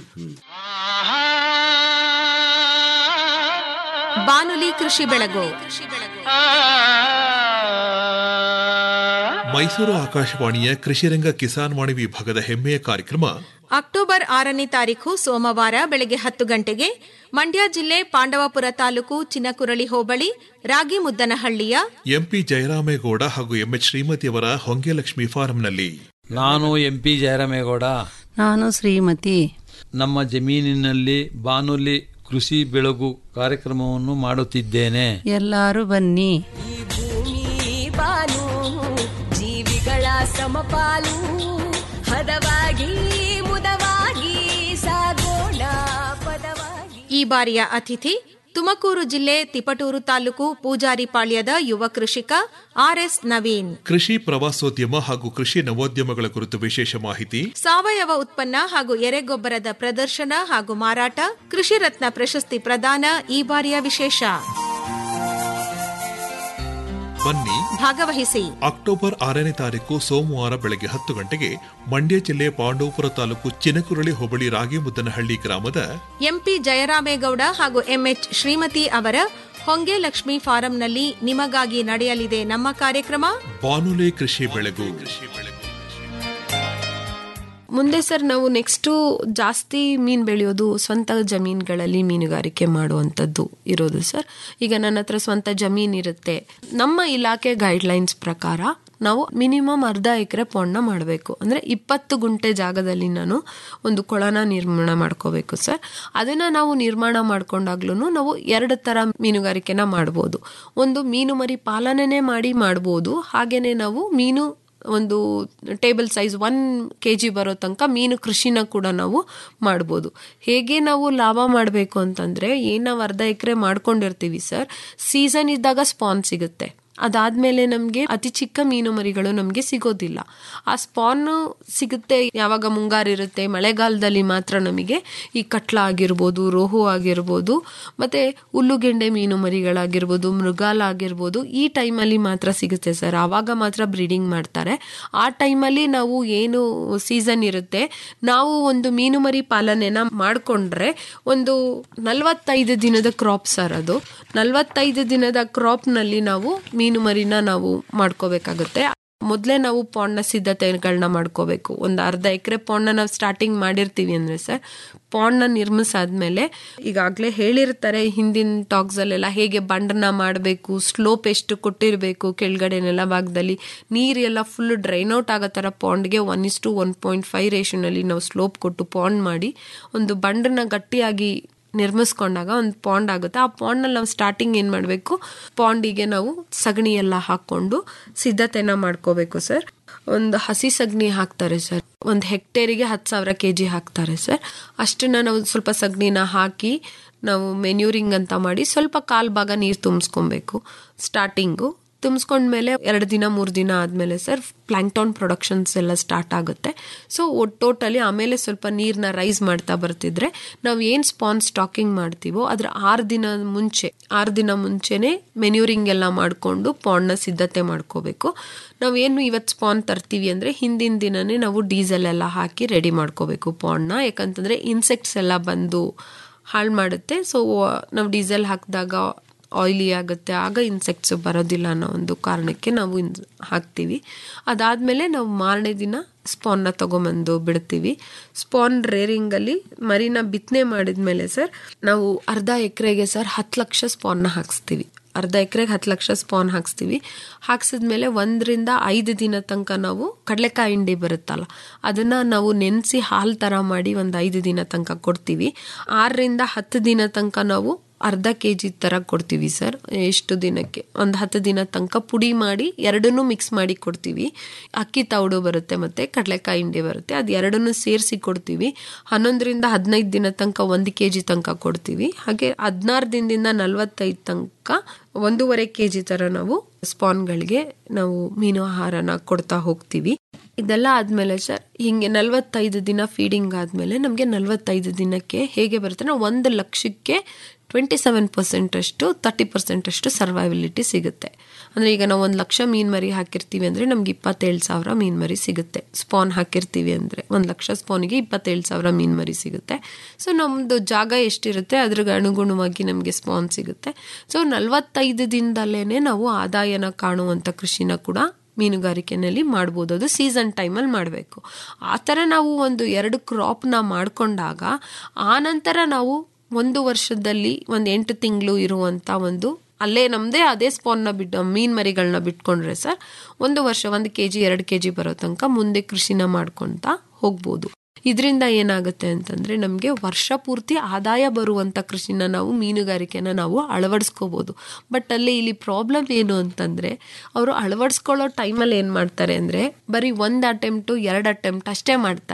ಬಾನುಲಿ ಕೃಷಿ ಬೆಳಗು ಮೈಸೂರು ಆಕಾಶವಾಣಿಯ ಕೃಷಿರಂಗ ಕಿಸಾನ್ ವಾಣಿ ವಿಭಾಗದ ಹೆಮ್ಮೆಯ ಕಾರ್ಯಕ್ರಮ ಅಕ್ಟೋಬರ್ ಆರನೇ ತಾರೀಖು ಸೋಮವಾರ ಬೆಳಗ್ಗೆ ಹತ್ತು ಗಂಟೆಗೆ ಮಂಡ್ಯ ಜಿಲ್ಲೆ ಪಾಂಡವಪುರ ತಾಲೂಕು ಚಿನಕುರಳಿ ಹೋಬಳಿ ರಾಗಿ ಮುದ್ದನಹಳ್ಳಿಯ ಎಂಪಿ ಜಯರಾಮೇಗೌಡ ಹಾಗೂ ಎಂಎಚ್ ಶ್ರೀಮತಿಯವರ ಹೊಂಗೆಲಕ್ಷ್ಮಿ ಫಾರಂನಲ್ಲಿ ನಾನು ಎಂ ಪಿ ಜಯರಾಮೇಗೌಡ ನಾನು ಶ್ರೀಮತಿ ನಮ್ಮ ಜಮೀನಿನಲ್ಲಿ ಬಾನುಲಿ ಕೃಷಿ ಬೆಳಗು ಕಾರ್ಯಕ್ರಮವನ್ನು ಮಾಡುತ್ತಿದ್ದೇನೆ ಎಲ್ಲರೂ ಬನ್ನಿ ಬಾನು ಜೀವಿಗಳ ಸಮಪಾಲು ಹದವಾಗಿ ಮುದವಾಗಿ ಸಾಗೋಣ ಪದವಾಗಿ ಈ ಬಾರಿಯ ಅತಿಥಿ ತುಮಕೂರು ಜಿಲ್ಲೆ ತಿಪಟೂರು ತಾಲೂಕು ಪೂಜಾರಿಪಾಳ್ಯದ ಯುವ ಕೃಷಿಕ ಆರ್ಎಸ್ ನವೀನ್ ಕೃಷಿ ಪ್ರವಾಸೋದ್ಯಮ ಹಾಗೂ ಕೃಷಿ ನವೋದ್ಯಮಗಳ ಕುರಿತು ವಿಶೇಷ ಮಾಹಿತಿ ಸಾವಯವ ಉತ್ಪನ್ನ ಹಾಗೂ ಎರೆಗೊಬ್ಬರದ ಪ್ರದರ್ಶನ ಹಾಗೂ ಮಾರಾಟ ಕೃಷಿ ರತ್ನ ಪ್ರಶಸ್ತಿ ಪ್ರದಾನ ಈ ಬಾರಿಯ ವಿಶೇಷ ಬನ್ನಿ ಭಾಗವಹಿಸಿ ಅಕ್ಟೋಬರ್ ಆರನೇ ತಾರೀಕು ಸೋಮವಾರ ಬೆಳಗ್ಗೆ ಹತ್ತು ಗಂಟೆಗೆ ಮಂಡ್ಯ ಜಿಲ್ಲೆ ಪಾಂಡವಪುರ ತಾಲೂಕು ಚಿನಕುರಳಿ ಹೋಬಳಿ ರಾಗಿಮುದ್ದನಹಳ್ಳಿ ಗ್ರಾಮದ ಎಂಪಿ ಜಯರಾಮೇಗೌಡ ಹಾಗೂ ಎಂಎಚ್ ಶ್ರೀಮತಿ ಅವರ ಹೊಂಗೆ ಲಕ್ಷ್ಮಿ ಫಾರಂನಲ್ಲಿ ನಿಮಗಾಗಿ ನಡೆಯಲಿದೆ ನಮ್ಮ ಕಾರ್ಯಕ್ರಮ ಬಾನುಲಿ ಕೃಷಿ ಬೆಳೆಗು ಮುಂದೆ ಸರ್ ನಾವು ನೆಕ್ಸ್ಟು ಜಾಸ್ತಿ ಮೀನು ಬೆಳೆಯೋದು ಸ್ವಂತ ಜಮೀನುಗಳಲ್ಲಿ ಮೀನುಗಾರಿಕೆ ಮಾಡುವಂಥದ್ದು ಇರೋದು ಸರ್ ಈಗ ನನ್ನ ಹತ್ರ ಸ್ವಂತ ಜಮೀನು ಇರುತ್ತೆ ನಮ್ಮ ಇಲಾಖೆ ಗೈಡ್ಲೈನ್ಸ್ ಪ್ರಕಾರ ನಾವು ಮಿನಿಮಮ್ ಅರ್ಧ ಎಕರೆ ಪೊಣ್ಣ ಮಾಡಬೇಕು ಅಂದರೆ ಇಪ್ಪತ್ತು ಗುಂಟೆ ಜಾಗದಲ್ಲಿ ನಾನು ಒಂದು ಕೊಳನ ನಿರ್ಮಾಣ ಮಾಡ್ಕೋಬೇಕು ಸರ್ ಅದನ್ನು ನಾವು ನಿರ್ಮಾಣ ಮಾಡ್ಕೊಂಡಾಗ್ಲೂ ನಾವು ಎರಡು ಥರ ಮೀನುಗಾರಿಕೆನ ಮಾಡ್ಬೋದು ಒಂದು ಮೀನು ಮರಿ ಪಾಲನೆ ಮಾಡಿ ಮಾಡ್ಬೋದು ಹಾಗೆಯೇ ನಾವು ಮೀನು ಒಂದು table size one K G ಬರೋ ತನಕ ಮೀನು ಕೃಷಿನ ಕೂಡ ನಾವು ಮಾಡ್ಬೋದು ಹೇಗೆ ನಾವು ಲಾಭ ಮಾಡಬೇಕು ಅಂತಂದರೆ ಏನು ನಾವು ಅರ್ಧ ಎಕರೆ ಮಾಡ್ಕೊಂಡಿರ್ತೀವಿ ಸರ್ ಸೀಸನ್ ಇದ್ದಾಗ ಸ್ಪಾನ್ ಸಿಗುತ್ತೆ ಅದಾದ್ಮೇಲೆ ನಮಗೆ ಅತಿ ಚಿಕ್ಕ ಮೀನು ಮರಿಗಳು ನಮಗೆ ಸಿಗೋದಿಲ್ಲ ಆ ಸ್ಪಾನ್ ಸಿಗುತ್ತೆ ಯಾವಾಗ ಮುಂಗಾರು ಇರುತ್ತೆ ಮಳೆಗಾಲದಲ್ಲಿ ಮಾತ್ರ ನಮಗೆ ಈ ಕಟ್ಲ ಆಗಿರ್ಬೋದು ರೋಹು ಆಗಿರ್ಬೋದು ಮತ್ತೆ ಹುಲ್ಲುಗೆಂಡೆ ಮೀನು ಮರಿಗಳಾಗಿರ್ಬೋದು ಮೃಗಾಲ ಆಗಿರ್ಬೋದು ಈ ಟೈಮಲ್ಲಿ ಮಾತ್ರ ಸಿಗುತ್ತೆ ಸರ್ ಆವಾಗ ಮಾತ್ರ ಬ್ರೀಡಿಂಗ್ ಮಾಡ್ತಾರೆ ಆ ಟೈಮಲ್ಲಿ ನಾವು ಏನು ಸೀಸನ್ ಇರುತ್ತೆ ನಾವು ಒಂದು ಮೀನು ಮರಿ ಪಾಲನೆನ ಮಾಡಿಕೊಂಡ್ರೆ ಒಂದು ನಲವತ್ತೈದು ದಿನದ ಕ್ರಾಪ್ ಸರ್ ಅದು ನಲವತ್ತೈದು ದಿನದ ಕ್ರಾಪ್ನಲ್ಲಿ ನಾವು ಮೀನು ಮರಿನ ನಾವು ಮಾಡ್ಕೋಬೇಕಾಗುತ್ತೆ ಮೊದಲೇ ನಾವು ಪಾಂಡ್ನ ಸಿದ್ಧತೆಗಳನ್ನ ಮಾಡ್ಕೋಬೇಕು ಒಂದು ಅರ್ಧ ಎಕರೆ ಪಾಂಡ್ನ ನಾವು ಸ್ಟಾರ್ಟಿಂಗ್ ಮಾಡಿರ್ತೀವಿ ಅಂದರೆ ಸರ್ ಪಾಂಡ್ನ ನಿರ್ಮಿಸಾದ್ಮೇಲೆ ಈಗಾಗಲೇ ಹೇಳಿರ್ತಾರೆ ಹಿಂದಿನ ಟಾಕ್ಸಲ್ಲೆಲ್ಲ ಹೇಗೆ ಬಂಡನ ಮಾಡಬೇಕು ಸ್ಲೋಪ್ ಎಷ್ಟು ಕೊಟ್ಟಿರಬೇಕು ಕೆಳಗಡೆ ನೆಲ ಭಾಗದಲ್ಲಿ ನೀರೆಲ್ಲ ಫುಲ್ ಡ್ರೈನ್ ಔಟ್ ಆಗೋ ಥರ ಪಾಂಡ್ಗೆ one is to one point five ರೇಷನಲ್ಲಿ ನಾವು ಸ್ಲೋಪ್ ಕೊಟ್ಟು ಪಾಂಡ್ ಮಾಡಿ ಒಂದು ಬಂಡನ್ನ ಗಟ್ಟಿಯಾಗಿ ನಿರ್ಮಿಸ್ಕೊಂಡಾಗ ಒಂದು ಪಾಂಡ್ ಆಗುತ್ತೆ ಆ ಪಾಂಡ್ನಲ್ಲಿ ನಾವು ಸ್ಟಾರ್ಟಿಂಗ್ ಏನು ಮಾಡಬೇಕು ಪಾಂಡಿಗೆ ನಾವು ಸಗಣಿ ಎಲ್ಲ ಹಾಕ್ಕೊಂಡು ಸಿದ್ಧತೆನ ಮಾಡ್ಕೋಬೇಕು ಸರ್ ಒಂದು ಹಸಿ ಸಗಣಿ ಹಾಕ್ತಾರೆ ಸರ್ ಒಂದು ಹೆಕ್ಟೇರಿಗೆ ಹತ್ತು ಸಾವಿರ ಕೆ ಜಿ ಹಾಕ್ತಾರೆ ಸರ್ ಅಷ್ಟನ್ನ ನಾವು ಸ್ವಲ್ಪ ಸಗಣಿನ ಹಾಕಿ ನಾವು ಮೆನ್ಯೂರಿಂಗ್ ಅಂತ ಮಾಡಿ ಸ್ವಲ್ಪ ಕಾಲು ಭಾಗ ನೀರು ತುಂಬಿಸ್ಕೊಬೇಕು ಸ್ಟಾರ್ಟಿಂಗು ತುಂಬಿಸ್ಕೊಂಡ್ಮೇಲೆ ಎರಡು ದಿನ ಮೂರು ದಿನ ಆದಮೇಲೆ ಸರ್ ಪ್ಲಾಂಕ್ಟಾನ್ ಪ್ರೊಡಕ್ಷನ್ಸ್ ಎಲ್ಲ ಸ್ಟಾರ್ಟ್ ಆಗುತ್ತೆ ಸೊ ಟೋಟಲಿ ಆಮೇಲೆ ಸ್ವಲ್ಪ ನೀರನ್ನ ರೈಸ್ ಮಾಡ್ತಾ ಬರ್ತಿದ್ರೆ ನಾವು ಏನು ಸ್ಪಾನ್ ಸ್ಟಾಕಿಂಗ್ ಮಾಡ್ತೀವೋ ಅದ್ರ ಆರು ದಿನ ಮುಂಚೆ ಆರು ದಿನ ಮುಂಚೆನೆ ಮೆನ್ಯೂರಿಂಗ್ ಎಲ್ಲ ಮಾಡಿಕೊಂಡು ಪಾಂಡ್ನ ಸಿದ್ಧತೆ ಮಾಡ್ಕೋಬೇಕು ನಾವೇನು ಇವತ್ತು ಸ್ಪಾನ್ ತರ್ತೀವಿ ಅಂದರೆ ಹಿಂದಿನ ದಿನನೇ ನಾವು ಡೀಸೆಲ್ ಎಲ್ಲ ಹಾಕಿ ರೆಡಿ ಮಾಡ್ಕೋಬೇಕು ಪಾಂಡ್ನ ಯಾಕಂತಂದರೆ ಇನ್ಸೆಕ್ಟ್ಸ್ ಎಲ್ಲ ಬಂದು ಹಾಳು ಮಾಡುತ್ತೆ ಸೊ ನಾವು ಡೀಸೆಲ್ ಹಾಕಿದಾಗ ಆಯ್ಲಿ ಆಗುತ್ತೆ ಆಗ ಇನ್ಸೆಕ್ಟ್ಸ್ ಬರೋದಿಲ್ಲ ಅನ್ನೋ ಒಂದು ಕಾರಣಕ್ಕೆ ನಾವು ಇನ್ ಹಾಕ್ತೀವಿ ಅದಾದಮೇಲೆ ನಾವು ಮಾರನೇ ದಿನ ಸ್ಪಾನ್ನ ತೊಗೊಂಬಂದು ಬಿಡ್ತೀವಿ ಸ್ಪಾನ್ ರೇರಿಂಗಲ್ಲಿ ಮರಿನ ಬಿತ್ತನೆ ಮಾಡಿದ್ಮೇಲೆ ಸರ್ ನಾವು ಅರ್ಧ ಎಕರೆಗೆ ಸರ್ ಹತ್ತು ಲಕ್ಷ ಸ್ಪಾನ್ನ ಹಾಕ್ಸ್ತೀವಿ ಅರ್ಧ ಎಕರೆಗೆ ಹತ್ತು ಲಕ್ಷ ಸ್ಪಾನ್ ಹಾಕ್ಸ್ತೀವಿ ಹಾಕ್ಸಿದ್ಮೇಲೆ ಒಂದರಿಂದ ಐದು ದಿನ ತನಕ ನಾವು ಕಡಲೆಕಾಯಿ ಹಿಂಡಿ ಬರುತ್ತಲ್ಲ ಅದನ್ನು ನಾವು ನೆನೆಸಿ ಹಾಲು ಥರ ಮಾಡಿ ಒಂದು ಐದು ದಿನ ತನಕ ಕೊಡ್ತೀವಿ ಆರರಿಂದ ಹತ್ತು ದಿನ ತನಕ ನಾವು ಅರ್ಧ ಕೆ ಜಿ ಥರ ಕೊಡ್ತೀವಿ ಸರ್ ಎಷ್ಟು ದಿನಕ್ಕೆ ಒಂದು ಹತ್ತು ದಿನ ತನಕ ಪುಡಿ ಮಾಡಿ ಎರಡನ್ನೂ ಮಿಕ್ಸ್ ಮಾಡಿ ಕೊಡ್ತೀವಿ ಅಕ್ಕಿ ತೌಡು ಬರುತ್ತೆ ಮತ್ತು ಕಡಲೆಕಾಯಿ ಹಿಂಡಿ ಬರುತ್ತೆ ಅದು ಎರಡನ್ನೂ ಸೇರಿಸಿ ಕೊಡ್ತೀವಿ ಹನ್ನೊಂದರಿಂದ ಹದಿನೈದು ದಿನ ತನಕ ಒಂದು ಕೆ ಜಿ ತನಕ ಕೊಡ್ತೀವಿ ಹಾಗೆ ಹದಿನಾರು ದಿನದಿಂದ ನಲವತ್ತೈದು ತನಕ ಒಂದೂವರೆ ಕೆ ಜಿ ಥರ ನಾವು ಸ್ಪಾನ್ಗಳಿಗೆ ನಾವು ಮೀನು ಆಹಾರನ ಕೊಡ್ತಾ ಹೋಗ್ತೀವಿ ಇದೆಲ್ಲ ಆದಮೇಲೆ ಸರ್ ಹಿಂಗೆ ನಲವತ್ತೈದು ದಿನ ಫೀಡಿಂಗ್ ಆದಮೇಲೆ ನಮಗೆ ನಲವತ್ತೈದು ದಿನಕ್ಕೆ ಹೇಗೆ ಬರುತ್ತೆ ನಾವು ಒಂದು ಲಕ್ಷಕ್ಕೆ ಟ್ವೆಂಟಿ ಸೆವೆನ್ ಪರ್ಸೆಂಟ್ ಅಷ್ಟು ತರ್ಟಿ ಪರ್ಸೆಂಟ್ ಅಷ್ಟು ಸರ್ವೈಬಿಲಿಟಿ ಸಿಗುತ್ತೆ ಅಂದರೆ ಈಗ ನಾವು ಒಂದು ಲಕ್ಷ ಮೀನು ಮರಿ ಹಾಕಿರ್ತೀವಿ ಅಂದರೆ ನಮ್ಗೆ ಇಪ್ಪತ್ತೇಳು ಸಾವಿರ ಮೀನು ಮರಿ ಸಿಗುತ್ತೆ ಸ್ಪಾನ್ ಹಾಕಿರ್ತೀವಿ ಅಂದರೆ ಒಂದು ಲಕ್ಷ ಸ್ಪಾನಿಗೆ ಇಪ್ಪತ್ತೇಳು ಸಾವಿರ ಮೀನು ಮರಿ ಸಿಗುತ್ತೆ ಸೊ ನಮ್ಮದು ಜಾಗ ಎಷ್ಟಿರುತ್ತೆ ಅದ್ರಿಗೆ ಅನುಗುಣವಾಗಿ ನಮಗೆ ಸ್ಪಾನ್ ಸಿಗುತ್ತೆ ಸೊ ನಲವತ್ತೈದು ದಿನದಲ್ಲೇ ನಾವು ಆದಾಯನ ಕಾಣುವಂಥ ಕೃಷಿನ ಕೂಡ ಮೀನುಗಾರಿಕೆನಲ್ಲಿ ಮಾಡ್ಬೋದು ಅದು ಸೀಸನ್ ಟೈಮಲ್ಲಿ ಮಾಡಬೇಕು ಆ ಥರ ನಾವು ಒಂದು ಎರಡು ಕ್ರಾಪ್ನ ಮಾಡಿಕೊಂಡಾಗ ಆನಂತರ ನಾವು ಒಂದು ವರ್ಷದಲ್ಲಿ ಒಂದು ಎಂಟು ತಿಂಗಳು ಇರುವಂಥ ಒಂದು ಅಲ್ಲೇ ನಮ್ಮದೇ ಅದೇ ಸ್ಪಾನ್ನ ಬಿಟ್ಟು ಮೀನು ಮರಿಗಳನ್ನ ಬಿಟ್ಕೊಂಡ್ರೆ ಸರ್ ಒಂದು ವರ್ಷ ಒಂದು ಕೆ ಜಿ ಎರಡು ಕೆ ಜಿ ಬರೋ ತನಕ ಮುಂದೆ ಕೃಷಿನ ಮಾಡ್ಕೊತಾ ಹೋಗ್ಬೋದು ಇದರಿಂದ ಏನಾಗುತ್ತೆ ಅಂತಂದರೆ ನಮಗೆ ವರ್ಷ ಪೂರ್ತಿ ಆದಾಯ ಬರುವಂಥ ಕೃಷಿನ ನಾವು ಮೀನುಗಾರಿಕೆನ ನಾವು ಅಳವಡಿಸ್ಕೋಬೋದು ಬಟ್ ಅಲ್ಲಿ ಇಲ್ಲಿ ಪ್ರಾಬ್ಲಮ್ ಏನು ಅಂತಂದರೆ ಅವರು ಅಳವಡಿಸ್ಕೊಳ್ಳೋ ಟೈಮಲ್ಲಿ ಏನು ಮಾಡ್ತಾರೆ ಅಂದರೆ ಬರೀ ಒಂದು ಅಟೆಂಪ್ಟು ಎರಡು ಅಟೆಂಪ್ಟ್ ಅಷ್ಟೇ ಮಾಡ್ತಾರೆ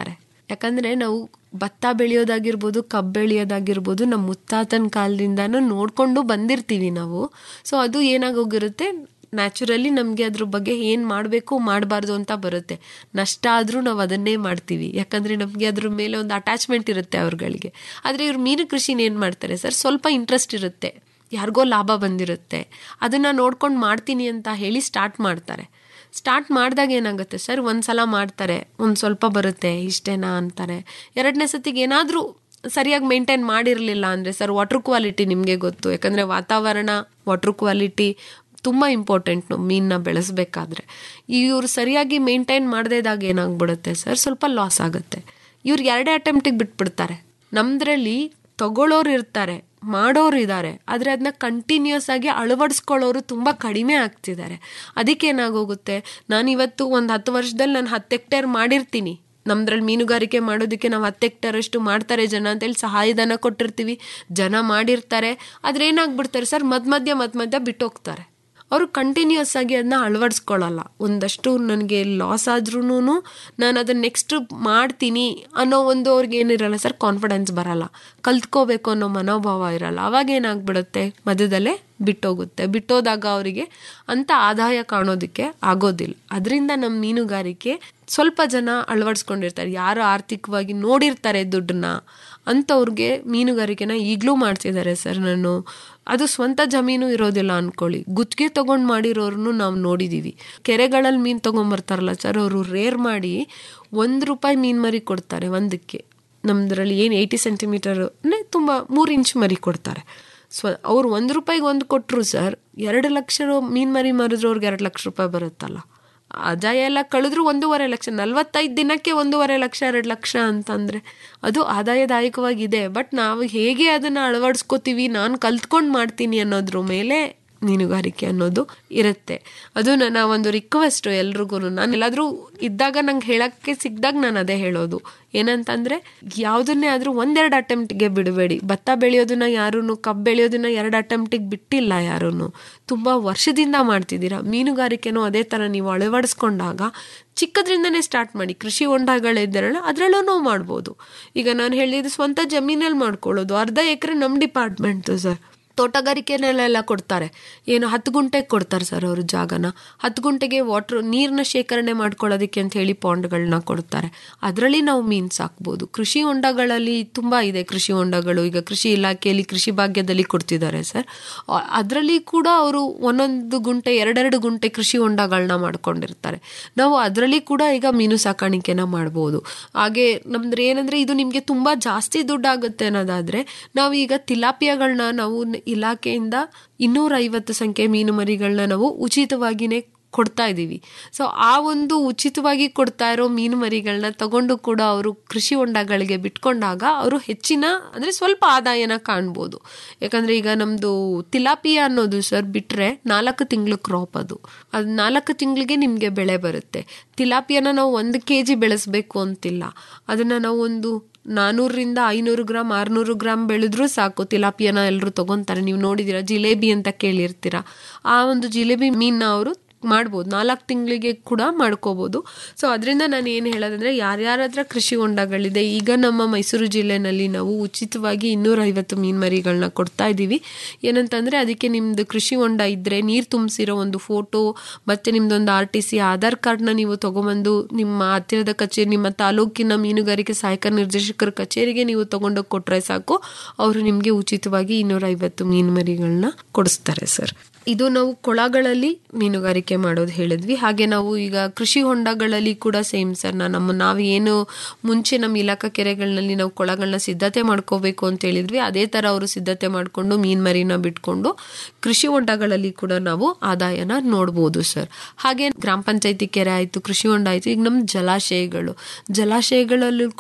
ಯಾಕಂದ್ರೆ ನಾವು ಭತ್ತ ಬೆಳೆಯೋದಾಗಿರ್ಬೋದು ಕಬ್ಬು ಬೆಳೆಯೋದಾಗಿರ್ಬೋದು ನಮ್ಮ ಮುತ್ತಾತನ ಕಾಲದಿಂದನೂ ನೋಡ್ಕೊಂಡು ಬಂದಿರ್ತೀವಿ ನಾವು ಸೊ ಅದು ಏನಾಗೋಗಿರುತ್ತೆ ನ್ಯಾಚುರಲಿ ನಮಗೆ ಅದ್ರ ಬಗ್ಗೆ ಏನು ಮಾಡಬೇಕು ಮಾಡಬಾರ್ದು ಅಂತ ಬರುತ್ತೆ ನಷ್ಟ ಆದರೂ ನಾವು ಅದನ್ನೇ ಮಾಡ್ತೀವಿ ಯಾಕಂದರೆ ನಮಗೆ ಅದ್ರ ಮೇಲೆ ಒಂದು ಅಟ್ಯಾಚ್ಮೆಂಟ್ ಇರುತ್ತೆ ಅವ್ರುಗಳಿಗೆ ಆದರೆ ಇವ್ರು ಮೀನು ಕೃಷಿನ ಏನು ಮಾಡ್ತಾರೆ ಸರ್ ಸ್ವಲ್ಪ ಇಂಟ್ರೆಸ್ಟ್ ಇರುತ್ತೆ ಯಾರಿಗೋ ಲಾಭ ಬಂದಿರುತ್ತೆ ಅದನ್ನು ನೋಡ್ಕೊಂಡು ಮಾಡ್ತೀನಿ ಅಂತ ಹೇಳಿ ಸ್ಟಾರ್ಟ್ ಮಾಡ್ತಾರೆ ಸ್ಟಾರ್ಟ್ ಮಾಡಿದಾಗ ಏನಾಗುತ್ತೆ ಸರ್ ಒಂದು ಸಲ ಮಾಡ್ತಾರೆ ಒಂದು ಸ್ವಲ್ಪ ಬರುತ್ತೆ ಇಷ್ಟೇನಾ ಅಂತಾರೆ ಎರಡನೇ ಸತಿಗೆ ಏನಾದರೂ ಸರಿಯಾಗಿ ಮೇಂಟೈನ್ ಮಾಡಿರಲಿಲ್ಲ ಅಂದರೆ ಸರ್ ವಾಟರ್ ಕ್ವಾಲಿಟಿ ನಿಮಗೆ ಗೊತ್ತು ಯಾಕಂದರೆ ವಾತಾವರಣ ವಾಟರ್ ಕ್ವಾಲಿಟಿ ತುಂಬ ಇಂಪಾರ್ಟೆಂಟ್ ಮೀನನ್ನ ಬೆಳೆಸ್ಬೇಕಾದ್ರೆ ಇವ್ರು ಸರಿಯಾಗಿ ಮೇಂಟೈನ್ ಮಾಡದೇದಾಗ ಏನಾಗ್ಬಿಡುತ್ತೆ ಸರ್ ಸ್ವಲ್ಪ ಲಾಸ್ ಆಗುತ್ತೆ ಇವ್ರು ಎರಡೇ ಅಟೆಂಪ್ಟಿಗೆ ಬಿಟ್ಬಿಡ್ತಾರೆ ನಮ್ದ್ರಲ್ಲಿ ತಗೊಳ್ಳೋರು ಇರ್ತಾರೆ ಮಾಡೋರು ಇದ್ದಾರೆ ಆದರೆ ಅದನ್ನ ಕಂಟಿನ್ಯೂಸ್ ಆಗಿ ಅಳವಡಿಸ್ಕೊಳ್ಳೋರು ತುಂಬ ಕಡಿಮೆ ಆಗ್ತಿದ್ದಾರೆ ಅದಕ್ಕೆ ಏನಾಗೋಗುತ್ತೆ ನಾನು ಇವತ್ತು ಒಂದು ಹತ್ತು ವರ್ಷದಲ್ಲಿ ನಾನು ಹತ್ತು ಹೆಕ್ಟೇರ್ ಮಾಡಿರ್ತೀನಿ ನಮ್ದ್ರಲ್ಲಿ ಮೀನುಗಾರಿಕೆ ಮಾಡೋದಕ್ಕೆ ನಾವು ಹತ್ತು ಹೆಕ್ಟೇರ್ ಅಷ್ಟು ಮಾಡ್ತಾರೆ ಜನ ಅಂತೇಳಿ ಸಹಾಯಧನ ಕೊಟ್ಟಿರ್ತೀವಿ ಜನ ಮಾಡಿರ್ತಾರೆ ಆದ್ರೆ ಏನಾಗ್ಬಿಡ್ತಾರೆ ಸರ್ ಮಧ್ಯ ಮಧ್ಯ ಮಧ್ಯ ಮಧ್ಯ ಬಿಟ್ಟೋಗ್ತಾರೆ ಅವರು ಕಂಟಿನ್ಯೂಸ್ ಆಗಿ ಅದನ್ನ ಅಳವಡಿಸ್ಕೊಳ್ಳಲ್ಲ ಒಂದಷ್ಟು ನನಗೆ ಲಾಸ್ ಆದ್ರೂ ನಾನು ಅದನ್ನ ನೆಕ್ಸ್ಟ್ ಮಾಡ್ತೀನಿ ಅನ್ನೋ ಒಂದು ಅವ್ರಿಗೆ ಏನಿರಲ್ಲ ಸರ್ ಕಾನ್ಫಿಡೆನ್ಸ್ ಬರಲ್ಲ ಕಲ್ತ್ಕೋಬೇಕು ಅನ್ನೋ ಮನೋಭಾವ ಇರಲ್ಲ ಅವಾಗ ಏನಾಗ್ಬಿಡುತ್ತೆ ಮಧ್ಯದಲ್ಲೇ ಬಿಟ್ಟೋಗುತ್ತೆ ಬಿಟ್ಟೋದಾಗ ಅವರಿಗೆ ಅಂತ ಆದಾಯ ಕಾಣೋದಕ್ಕೆ ಆಗೋದಿಲ್ಲ ಅದರಿಂದ ನಮ್ಮ ಮೀನುಗಾರಿಕೆ ಸ್ವಲ್ಪ ಜನ ಅಳವಡಿಸ್ಕೊಂಡಿರ್ತಾರೆ ಯಾರು ಆರ್ಥಿಕವಾಗಿ ನೋಡಿರ್ತಾರೆ ದುಡ್ಡನ್ನ ಅಂಥವ್ರಿಗೆ ಮೀನುಗಾರಿಕೆನ ಈಗಲೂ ಮಾಡ್ತಿದ್ದಾರೆ ಸರ್ ನಾನು ಅದು ಸ್ವಂತ ಜಮೀನು ಇರೋದಿಲ್ಲ ಅನ್ಕೊಳ್ಳಿ ಗುತ್ತಿಗೆ ತಗೊಂಡು ಮಾಡಿರೋರ್ನು ನಾವು ನೋಡಿದೀವಿ ಕೆರೆಗಳಲ್ಲಿ ಮೀನು ತಗೊಂಬರ್ತಾರಲ್ಲ ಸರ್ ಅವರು ರೇರ್ ಮಾಡಿ ಒಂದು ರೂಪಾಯಿ ಮೀನು ಮರಿ ಕೊಡ್ತಾರೆ ಒಂದಕ್ಕೆ ನಮ್ದ್ರಲ್ಲಿ ಏನು ಏಯ್ಟಿ ಸೆಂಟಿಮೀಟರ್ ಅಂದರೆ ತುಂಬ ಮೂರು ಇಂಚ್ ಮರಿ ಕೊಡ್ತಾರೆ ಸ್ವ ಅವ್ರು ಒಂದು ರೂಪಾಯಿಗೆ ಒಂದು ಕೊಟ್ಟರು ಸರ್ ಎರಡು ಲಕ್ಷ ಮೀನು ಮರಿ ಮಾರಿದ್ರು ಅವ್ರಿಗೆ ಎರಡು ಲಕ್ಷ ರೂಪಾಯಿ ಬರುತ್ತಲ್ಲ ಆದಾಯ ಎಲ್ಲ ಕಳೆದ್ರು ಒಂದೂವರೆ ಲಕ್ಷ ನಲ್ವತ್ತೈದು ದಿನಕ್ಕೆ ಒಂದೂವರೆ ಲಕ್ಷ ಎರಡು ಲಕ್ಷ ಅಂತಂದರೆ ಅದು ಆದಾಯದಾಯಕವಾಗಿದೆ ಬಟ್ ನಾವು ಹೇಗೆ ಅದನ್ನು ಅಳವಡಿಸ್ಕೋತೀವಿ ನಾನು ಕಲ್ತ್ಕೊಂಡು ಮಾಡ್ತೀನಿ ಅನ್ನೋದ್ರ ಮೇಲೆ ಮೀನುಗಾರಿಕೆ ಅನ್ನೋದು ಇರುತ್ತೆ ಅದು ನನ್ನ ಒಂದು ರಿಕ್ವೆಸ್ಟು ಎಲ್ರಿಗೂ ನಾನು ಎಲ್ಲಾದರೂ ಇದ್ದಾಗ ನಂಗೆ ಹೇಳೋಕ್ಕೆ ಸಿಕ್ಕಿದಾಗ ನಾನು ಅದೇ ಹೇಳೋದು ಏನಂತಂದರೆ ಯಾವುದನ್ನೇ ಆದರೂ ಒಂದೆರಡು ಅಟೆಂಪ್ಟಿಗೆ ಬಿಡಬೇಡಿ ಭತ್ತ ಬೆಳೆಯೋದನ್ನ ಯಾರೂ ಕಬ್ಬು ಬೆಳೆಯೋದನ್ನ ಎರಡು ಅಟೆಂಪ್ಟಿಗೆ ಬಿಟ್ಟಿಲ್ಲ ಯಾರೂ ತುಂಬ ವರ್ಷದಿಂದ ಮಾಡ್ತಿದ್ದೀರಾ ಮೀನುಗಾರಿಕೆನೂ ಅದೇ ಥರ ನೀವು ಅಳವಡಿಸ್ಕೊಂಡಾಗ ಚಿಕ್ಕದ್ರಿಂದನೇ ಸ್ಟಾರ್ಟ್ ಮಾಡಿ ಕೃಷಿ ಹೊಂಡಗಳಿದ್ದಾರಲ್ಲ ಅದರಲ್ಲೂ ಮಾಡ್ಬೋದು ಈಗ ನಾನು ಹೇಳಿದ್ದು ಸ್ವಂತ ಜಮೀನಲ್ಲಿ ಮಾಡ್ಕೊಳ್ಳೋದು ಅರ್ಧ ಎಕರೆ ನಮ್ಮ ಡಿಪಾರ್ಟ್ಮೆಂಟು ಸರ್ ತೋಟಗಾರಿಕೆನಲ್ಲೆಲ್ಲ ಕೊಡ್ತಾರೆ ಏನು ಹತ್ತು ಗುಂಟೆಗೆ ಕೊಡ್ತಾರೆ ಸರ್ ಅವರು ಜಾಗನ ಹತ್ತು ಗುಂಟೆಗೆ ವಾಟ್ರ್ ನೀರನ್ನ ಶೇಖರಣೆ ಮಾಡ್ಕೊಳ್ಳೋದಕ್ಕೆ ಅಂತ ಹೇಳಿ ಪಾಂಡ್ಗಳನ್ನ ಕೊಡ್ತಾರೆ ಅದರಲ್ಲಿ ನಾವು ಮೀನು ಸಾಕ್ಬೋದು ಕೃಷಿ ಹೊಂಡಗಳಲ್ಲಿ ತುಂಬ ಇದೆ ಕೃಷಿ ಹೊಂಡಗಳು ಈಗ ಕೃಷಿ ಇಲಾಖೆಯಲ್ಲಿ ಕೃಷಿ ಭಾಗ್ಯದಲ್ಲಿ ಕೊಡ್ತಿದ್ದಾರೆ ಸರ್ ಅದರಲ್ಲಿ ಕೂಡ ಅವರು ಒಂದೊಂದು ಗುಂಟೆ ಎರಡೆರಡು ಗುಂಟೆ ಕೃಷಿ ಹೊಂಡಗಳನ್ನ ಮಾಡ್ಕೊಂಡಿರ್ತಾರೆ ನಾವು ಅದರಲ್ಲಿ ಕೂಡ ಈಗ ಮೀನು ಸಾಕಾಣಿಕೆನ ಮಾಡ್ಬೋದು ಹಾಗೆ ನಮ್ದು ಏನಂದ್ರೆ ಇದು ನಿಮಗೆ ತುಂಬ ಜಾಸ್ತಿ ದುಡ್ಡಾಗುತ್ತೆ ಅನ್ನೋದಾದ್ರೆ ನಾವು ಈಗ ತಿಲಾಪಿಯಾಗಳನ್ನ ನಾವು ಇಲಾಖೆಯಿಂದ ಇನ್ನೂರ ಐವತ್ತು ಸಂಖ್ಯೆ ಮೀನು ಮರಿಗಳನ್ನ ನಾವು ಉಚಿತವಾಗಿನೇ ಕೊಡ್ತಾ ಇದ್ದೀವಿ ಸೊ ಆ ಒಂದು ಉಚಿತವಾಗಿ ಕೊಡ್ತಾ ಇರೋ ಮೀನು ಮರಿಗಳನ್ನ ತಗೊಂಡು ಕೂಡ ಅವರು ಕೃಷಿ ಹೊಂಡಗಳಿಗೆ ಬಿಟ್ಕೊಂಡಾಗ ಅವರು ಹೆಚ್ಚಿನ ಅಂದರೆ ಸ್ವಲ್ಪ ಆದಾಯನ ಕಾಣ್ಬೋದು ಯಾಕಂದರೆ ಈಗ ನಮ್ಮದು ತಿಲಾಪಿಯಾ ಅನ್ನೋದು ಸರ್ ಬಿಟ್ಟರೆ ನಾಲ್ಕು ತಿಂಗಳು ಕ್ರಾಪ್ ಅದು ಅದು ನಾಲ್ಕು ತಿಂಗಳಿಗೆ ನಿಮಗೆ ಬೆಳೆ ಬರುತ್ತೆ ತಿಲಾಪಿಯಾನ ನಾವು ಒಂದು ಕೆ ಜಿ ಬೆಳೆಸಬೇಕು ಅಂತಿಲ್ಲ ಅದನ್ನು ನಾವು ಒಂದು ನಾನೂರರಿಂದ ಐನೂರು ಗ್ರಾಮ್ ಆರುನೂರು ಗ್ರಾಮ್ ಬೆಳೆದ್ರೂ ಸಾಕು ತಿಲಾಪಿಯನ ಎಲ್ಲರೂ ತಗೊಂತಾರೆ ನೀವು ನೋಡಿದ್ದೀರಾ ಜಿಲೇಬಿ ಅಂತ ಕೇಳಿರ್ತೀರ ಆ ಒಂದು ಜಿಲೇಬಿ ಮೀನ್ನ ಅವರು ಮಾಡ್ಬೋದು ನಾಲ್ಕು ತಿಂಗಳಿಗೆ ಕೂಡ ಮಾಡ್ಕೋಬೋದು ಸೊ ಅದರಿಂದ ನಾನು ಏನು ಹೇಳೋದಂದರೆ ಯಾರ್ಯಾರ ಹತ್ರ ಕೃಷಿ ಹೊಂಡಗಳಿದೆ ಈಗ ನಮ್ಮ ಮೈಸೂರು ಜಿಲ್ಲೆನಲ್ಲಿ ನಾವು ಉಚಿತವಾಗಿ ಇನ್ನೂರೈವತ್ತು ಮೀನು ಮರಿಗಳನ್ನ ಕೊಡ್ತಾ ಇದ್ದೀವಿ ಏನಂತಂದರೆ ಅದಕ್ಕೆ ನಿಮ್ಮದು ಕೃಷಿ ಹೊಂಡ ಇದ್ದರೆ ನೀರು ತುಂಬಿಸಿರೋ ಒಂದು ಫೋಟೋ ಮತ್ತು ನಿಮ್ಮದೊಂದು ಆರ್ ಟಿ ಸಿ ಆಧಾರ್ ಕಾರ್ಡ್ನ ನೀವು ತೊಗೊಂಬಂದು ನಿಮ್ಮ ಹತ್ತಿರದ ಕಚೇರಿ ನಿಮ್ಮ ತಾಲೂಕಿನ ಮೀನುಗಾರಿಕೆ ಸಹಾಯಕ ನಿರ್ದೇಶಕರ ಕಚೇರಿಗೆ ನೀವು ತೊಗೊಂಡೋಗಿ ಕೊಟ್ಟರೆ ಸಾಕು ಅವರು ನಿಮಗೆ ಉಚಿತವಾಗಿ ಇನ್ನೂರೈವತ್ತು ಮೀನು ಮರಿಗಳನ್ನ ಕೊಡಿಸ್ತಾರೆ ಸರ್ ಇದು ನಾವು ಕೊಳಗಳಲ್ಲಿ ಮೀನುಗಾರಿಕೆ ಮಾಡೋದು ಹೇಳಿದ್ವಿ ಹಾಗೆ ನಾವು ಈಗ ಕೃಷಿ ಹೊಂಡಗಳಲ್ಲಿ ಕೂಡ ಸೇಮ್ ಸರ್ ನಾ ನಮ್ಮ ನಾವು ಏನು ಮುಂಚೆ ನಮ್ಮ ಇಲಾಖಾ ಕೆರೆಗಳಲ್ಲಿ ನಾವು ಕೊಳಗಳನ್ನ ಸಿದ್ಧತೆ ಮಾಡ್ಕೋಬೇಕು ಅಂತ ಹೇಳಿದ್ವಿ ಅದೇ ಥರ ಅವರು ಸಿದ್ಧತೆ ಮಾಡಿಕೊಂಡು ಮೀನು ಮರಿನ ಬಿಟ್ಕೊಂಡು ಕೃಷಿ ಹೊಂಡಗಳಲ್ಲಿ ಕೂಡ ನಾವು ಆದಾಯನ ನೋಡ್ಬೋದು ಸರ್ ಹಾಗೆ ಗ್ರಾಮ ಪಂಚಾಯತಿ ಕೆರೆ ಆಯಿತು ಕೃಷಿ ಹೊಂಡ ಆಯಿತು ಈಗ ನಮ್ಮ ಜಲಾಶಯಗಳು ಜಲಾಶಯಗಳಲ್ಲೂ ಕೂಡ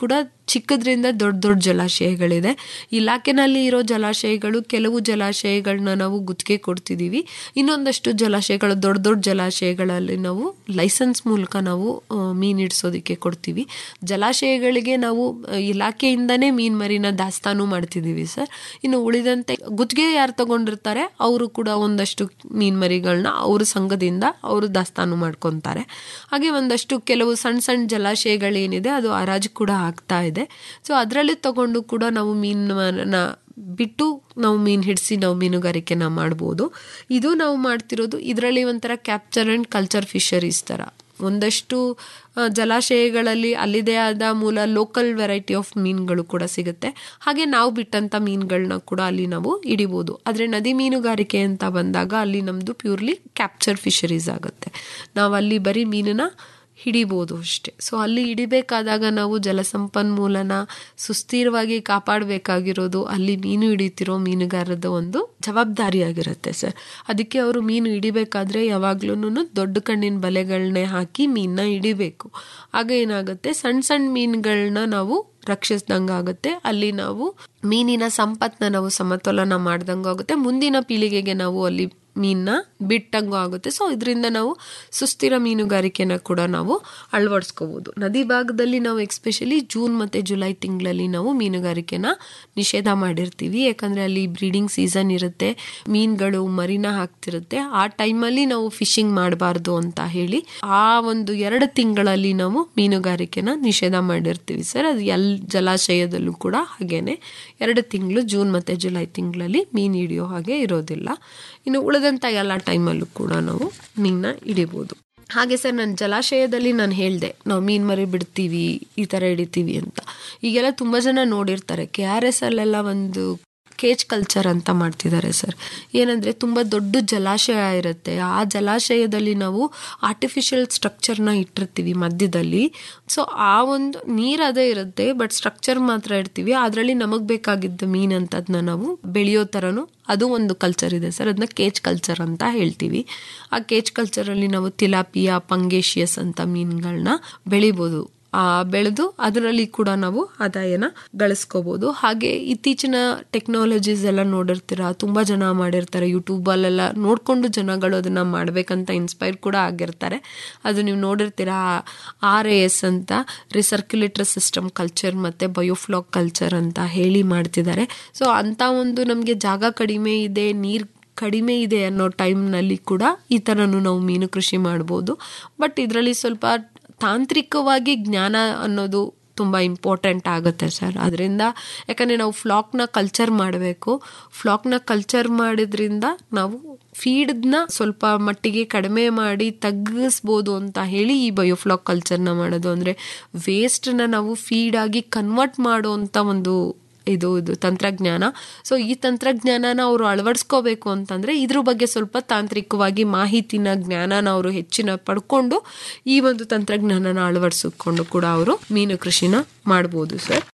ಚಿಕ್ಕದ್ರಿಂದ ದೊಡ್ಡ ದೊಡ್ಡ ಜಲಾಶಯಗಳಿದೆ ಇಲಾಖೆನಲ್ಲಿ ಇರೋ ಜಲಾಶಯಗಳು ಕೆಲವು ಜಲಾಶಯಗಳನ್ನ ನಾವು ಗುತ್ತಿಗೆ ಕೊಡ್ತಿದ್ದೀವಿ ಇನ್ನೊಂದಷ್ಟು ಜಲಾಶಯಗಳು ದೊಡ್ಡ ದೊಡ್ಡ ಜಲಾಶಯಗಳಲ್ಲಿ ನಾವು ಲೈಸೆನ್ಸ್ ಮೂಲಕ ನಾವು ಆ, ಮೀನ್ ಹಿಡ್ಸೋದಕ್ಕೆ ಕೊಡ್ತೀವಿ ಜಲಾಶಯಗಳಿಗೆ ನಾವು ಆ, ಇಲಾಖೆಯಿಂದನೇ ಮೀನ್ ಮರಿನ ದಾಸ್ತಾನು ಮಾಡ್ತಿದ್ದೀವಿ ಸರ್ ಇನ್ನು ಉಳಿದಂತೆ ಗುತ್ತಿಗೆ ಯಾರು ತಗೊಂಡಿರ್ತಾರೆ ಅವರು ಕೂಡ ಒಂದಷ್ಟು ಮೀನ್ ಮರಿಗಳನ್ನ ಅವ್ರ ಸಂಘದಿಂದ ಅವರು ದಾಸ್ತಾನು ಮಾಡ್ಕೊತಾರೆ ಹಾಗೆ ಒಂದಷ್ಟು ಕೆಲವು ಸಣ್ಣ ಸಣ್ಣ ಜಲಾಶಯಗಳೇನಿದೆ ಅದು ಹರಾಜು ಕೂಡ ಆಗ್ತಾ ಇದೆ ಸೊ ಅದರಲ್ಲಿ ತಗೊಂಡು ಕೂಡ ನಾವು ಮೀನನ್ನ ಬಿಟ್ಟು ನಾವು ಮೀನು ಹಿಡಿಸಿ ನಾವು ಮೀನುಗಾರಿಕೆನ ಮಾಡ್ಬೋದು ಇದು ನಾವು ಮಾಡ್ತಿರೋದು ಇದರಲ್ಲಿ ಒಂಥರ ಕ್ಯಾಪ್ಚರ್ ಆ್ಯಂಡ್ ಕಲ್ಚರ್ ಫಿಶರೀಸ್ ಥರ ಒಂದಷ್ಟು ಆ, ಜಲಾಶಯಗಳಲ್ಲಿ ಅಲ್ಲಿದೇ ಆದ ಮೂಲ ಲೋಕಲ್ ವೆರೈಟಿ ಆಫ್ ಮೀನುಗಳು ಕೂಡ ಸಿಗುತ್ತೆ ಹಾಗೆ ನಾವು ಬಿಟ್ಟಂಥ ಮೀನುಗಳನ್ನ ಕೂಡ ಅಲ್ಲಿ ನಾವು ಹಿಡಿಬೋದು ಆದರೆ ನದಿ ಮೀನುಗಾರಿಕೆ ಅಂತ ಬಂದಾಗ ಅಲ್ಲಿ ನಮ್ಮದು ಪ್ಯೂರ್ಲಿ ಕ್ಯಾಪ್ಚರ್ ಫಿಶರೀಸ್ ಆಗುತ್ತೆ ನಾವು ಅಲ್ಲಿ ಬರೀ ಮೀನನ್ನ ಹಿಡಿಬೋದು ಅಷ್ಟೆ ಸೊ ಅಲ್ಲಿ ಹಿಡಿಬೇಕಾದಾಗ ನಾವು ಜಲಸಂಪನ್ಮೂಲನ ಸುಸ್ಥಿರವಾಗಿ ಕಾಪಾಡಬೇಕಾಗಿರೋದು ಅಲ್ಲಿ ಮೀನು ಹಿಡಿತಿರೋ ಮೀನುಗಾರರದ ಒಂದು ಜವಾಬ್ದಾರಿಯಾಗಿರುತ್ತೆ ಸರ್ ಅದಕ್ಕೆ ಅವರು ಮೀನು ಹಿಡಿಬೇಕಾದ್ರೆ ಯಾವಾಗ್ಲೂ ದೊಡ್ಡ ಕಣ್ಣಿನ ಬಲೆಗಳನ್ನೇ ಹಾಕಿ ಮೀನನ್ನ ಹಿಡಿಬೇಕು ಆಗ ಏನಾಗುತ್ತೆ ಸಣ್ಣ ಸಣ್ಣ ಮೀನುಗಳನ್ನ ನಾವು ರಕ್ಷಿಸ್ದಂಗೆ ಆಗುತ್ತೆ ಅಲ್ಲಿ ನಾವು ಮೀನಿನ ಸಂಪತ್ನ ನಾವು ಸಮತೋಲನ ಮಾಡ್ದಂಗೂ ಆಗುತ್ತೆ ಮುಂದಿನ ಪೀಳಿಗೆಗೆ ನಾವು ಅಲ್ಲಿ ಮೀನನ್ನ ಬಿಟ್ಟಂಗೂ ಆಗುತ್ತೆ ಸೊ ಇದರಿಂದ ನಾವು ಸುಸ್ಥಿರ ಮೀನುಗಾರಿಕೆನ ಕೂಡ ನಾವು ಅಳವಡಿಸ್ಕೋಬೋದು ನದಿ ಭಾಗದಲ್ಲಿ ನಾವು ಎಕ್ಸ್ಪೆಷಲಿ ಜೂನ್ ಮತ್ತು ಜುಲೈ ತಿಂಗಳಲ್ಲಿ ನಾವು ಮೀನುಗಾರಿಕೆನ ನಿಷೇಧ ಮಾಡಿರ್ತೀವಿ ಯಾಕಂದರೆ ಅಲ್ಲಿ ಬ್ರೀಡಿಂಗ್ ಸೀಸನ್ ಇರುತ್ತೆ ಮೀನುಗಳು ಮರಿನ ಹಾಕ್ತಿರುತ್ತೆ ಆ ಟೈಮಲ್ಲಿ ನಾವು ಫಿಶಿಂಗ್ ಮಾಡಬಾರ್ದು ಅಂತ ಹೇಳಿ ಆ ಒಂದು ಎರಡು ತಿಂಗಳಲ್ಲಿ ನಾವು ಮೀನುಗಾರಿಕೆನ ನಿಷೇಧ ಮಾಡಿರ್ತೀವಿ ಸರ್ ಅದು ಎಲ್ ಜಲಾಶಯದಲ್ಲೂ ಕೂಡ ಹಾಗೇನೆ ಎರಡು ತಿಂಗಳು ಜೂನ್ ಮತ್ತು ಜುಲೈ ತಿಂಗಳಲ್ಲಿ ಮೀನು ಹಿಡಿಯೋ ಹಾಗೆ ಇರೋದಿಲ್ಲ ಇನ್ನು ಉಳಿದಂಥ ಎಲ್ಲ ಟೈಮಲ್ಲೂ ಕೂಡ ನಾವು ಮೀನನ್ನ ಹಿಡಿಬೋದು ಹಾಗೆ ಸರ್ ನಾನು ಜಲಾಶಯದಲ್ಲಿ ನಾನು ಹೇಳಿದೆ ನಾವು ಮೀನು ಮರಿ ಬಿಡ್ತೀವಿ ಈ ಥರ ಹಿಡಿತೀವಿ ಅಂತ ಈಗೆಲ್ಲ ತುಂಬ ಜನ ನೋಡಿರ್ತಾರೆ ಕೆ ಆರ್ ಎಸ್ ಅಲ್ಲೆಲ್ಲ ಒಂದು ಕೇಜ್ ಕಲ್ಚರ್ ಅಂತ ಮಾಡ್ತಿದ್ದಾರೆ ಸರ್ ಏನಂದರೆ ತುಂಬ ದೊಡ್ಡ ಜಲಾಶಯ ಇರುತ್ತೆ ಆ ಜಲಾಶಯದಲ್ಲಿ ನಾವು ಆರ್ಟಿಫಿಷಿಯಲ್ ಸ್ಟ್ರಕ್ಚರ್ನ ಇಟ್ಟಿರ್ತೀವಿ ಮಧ್ಯದಲ್ಲಿ ಸೊ ಆ ಒಂದು ನೀರು ಅದೇ ಇರುತ್ತೆ ಬಟ್ ಸ್ಟ್ರಕ್ಚರ್ ಮಾತ್ರ ಇಡ್ತೀವಿ ಅದರಲ್ಲಿ ನಮಗೆ ಬೇಕಾಗಿದ್ದ ಮೀನಂತದನ್ನ ನಾವು ಬೆಳೆಯೋ ಥರನೂ ಅದು ಒಂದು ಕಲ್ಚರ್ ಇದೆ ಸರ್ ಅದನ್ನ ಕೇಜ್ ಕಲ್ಚರ್ ಅಂತ ಹೇಳ್ತೀವಿ ಆ ಕೇಜ್ ಕಲ್ಚರಲ್ಲಿ ನಾವು ತಿಲಾಪಿಯಾ ಪಂಗೇಶಿಯಸ್ ಅಂತ ಮೀನುಗಳನ್ನ ಬೆಳಿಬೋದು ಆ ಬೆಳೆದು ಅದರಲ್ಲಿ ಕೂಡ ನಾವು ಆದಾಯನ ಗಳಿಸ್ಕೋಬಹುದು ಹಾಗೆ ಇತ್ತೀಚಿನ ಟೆಕ್ನಾಲಜೀಸ್ ಎಲ್ಲ ನೋಡಿರ್ತೀರ ತುಂಬ ಜನ ಮಾಡಿರ್ತಾರೆ ಯೂಟ್ಯೂಬಲ್ಲೆಲ್ಲ ನೋಡಿಕೊಂಡು ಜನಗಳು ಅದನ್ನ ಮಾಡಬೇಕಂತ ಇನ್ಸ್ಪೈರ್ ಕೂಡ ಆಗಿರ್ತಾರೆ ಅದು ನೀವು ನೋಡಿರ್ತೀರ ಆರ್ ಎ ಎಸ್ ಅಂತ ರಿಸರ್ಕ್ಯುಲೇಟರ್ ಸಿಸ್ಟಮ್ ಕಲ್ಚರ್ ಮತ್ತು ಬಯೋಫ್ಲಾಕ್ ಕಲ್ಚರ್ ಅಂತ ಹೇಳಿ ಮಾಡ್ತಿದ್ದಾರೆ ಸೊ ಅಂಥ ಒಂದು ನಮಗೆ ಜಾಗ ಕಡಿಮೆ ಇದೆ ನೀರು ಕಡಿಮೆ ಇದೆ ಅನ್ನೋ ಟೈಮ್ನಲ್ಲಿ ಕೂಡ ಈ ಥರನೂ ನಾವು ಮೀನು ಕೃಷಿ ಮಾಡ್ಬೋದು ಬಟ್ ಇದರಲ್ಲಿ ಸ್ವಲ್ಪ ತಾಂತ್ರಿಕವಾಗಿ ಜ್ಞಾನ ಅನ್ನೋದು ತುಂಬ ಇಂಪಾರ್ಟೆಂಟ್ ಆಗುತ್ತೆ ಸರ್ ಅದರಿಂದ ಯಾಕಂದರೆ ನಾವು ಫ್ಲಾಕ್ನ ಕಲ್ಚರ್ ಮಾಡಬೇಕು ಫ್ಲಾಕ್ನ ಕಲ್ಚರ್ ಮಾಡಿದ್ರಿಂದ ನಾವು ಫೀಡ್ನ ಸ್ವಲ್ಪ ಮಟ್ಟಿಗೆ ಕಡಿಮೆ ಮಾಡಿ ತಗ್ಗಿಸ್ಬೋದು ಅಂತ ಹೇಳಿ ಈ ಬಯೋಫ್ಲಾಕ್ ಕಲ್ಚರ್ನ ಮಾಡೋದು ಅಂದರೆ ವೇಸ್ಟನ್ನ ನಾವು ಫೀಡಾಗಿ ಕನ್ವರ್ಟ್ ಮಾಡುವಂಥ ಒಂದು ಇದು ಇದು ತಂತ್ರಜ್ಞಾನ ಸೊ ಈ ತಂತ್ರಜ್ಞಾನನ ಅವರು ಅಳವಡಿಸ್ಕೋಬೇಕು ಅಂತಂದರೆ ಇದ್ರ ಬಗ್ಗೆ ಸ್ವಲ್ಪ ತಾಂತ್ರಿಕವಾಗಿ ಮಾಹಿತಿನ ಜ್ಞಾನನ ಅವರು ಹೆಚ್ಚಿನ ಪಡ್ಕೊಂಡು ಈ ಒಂದು ತಂತ್ರಜ್ಞಾನನ ಅಳವಡಿಸಿಕೊಂಡು ಕೂಡ ಅವರು ಮೀನು ಕೃಷಿನ ಮಾಡ್ಬೋದು ಸರ್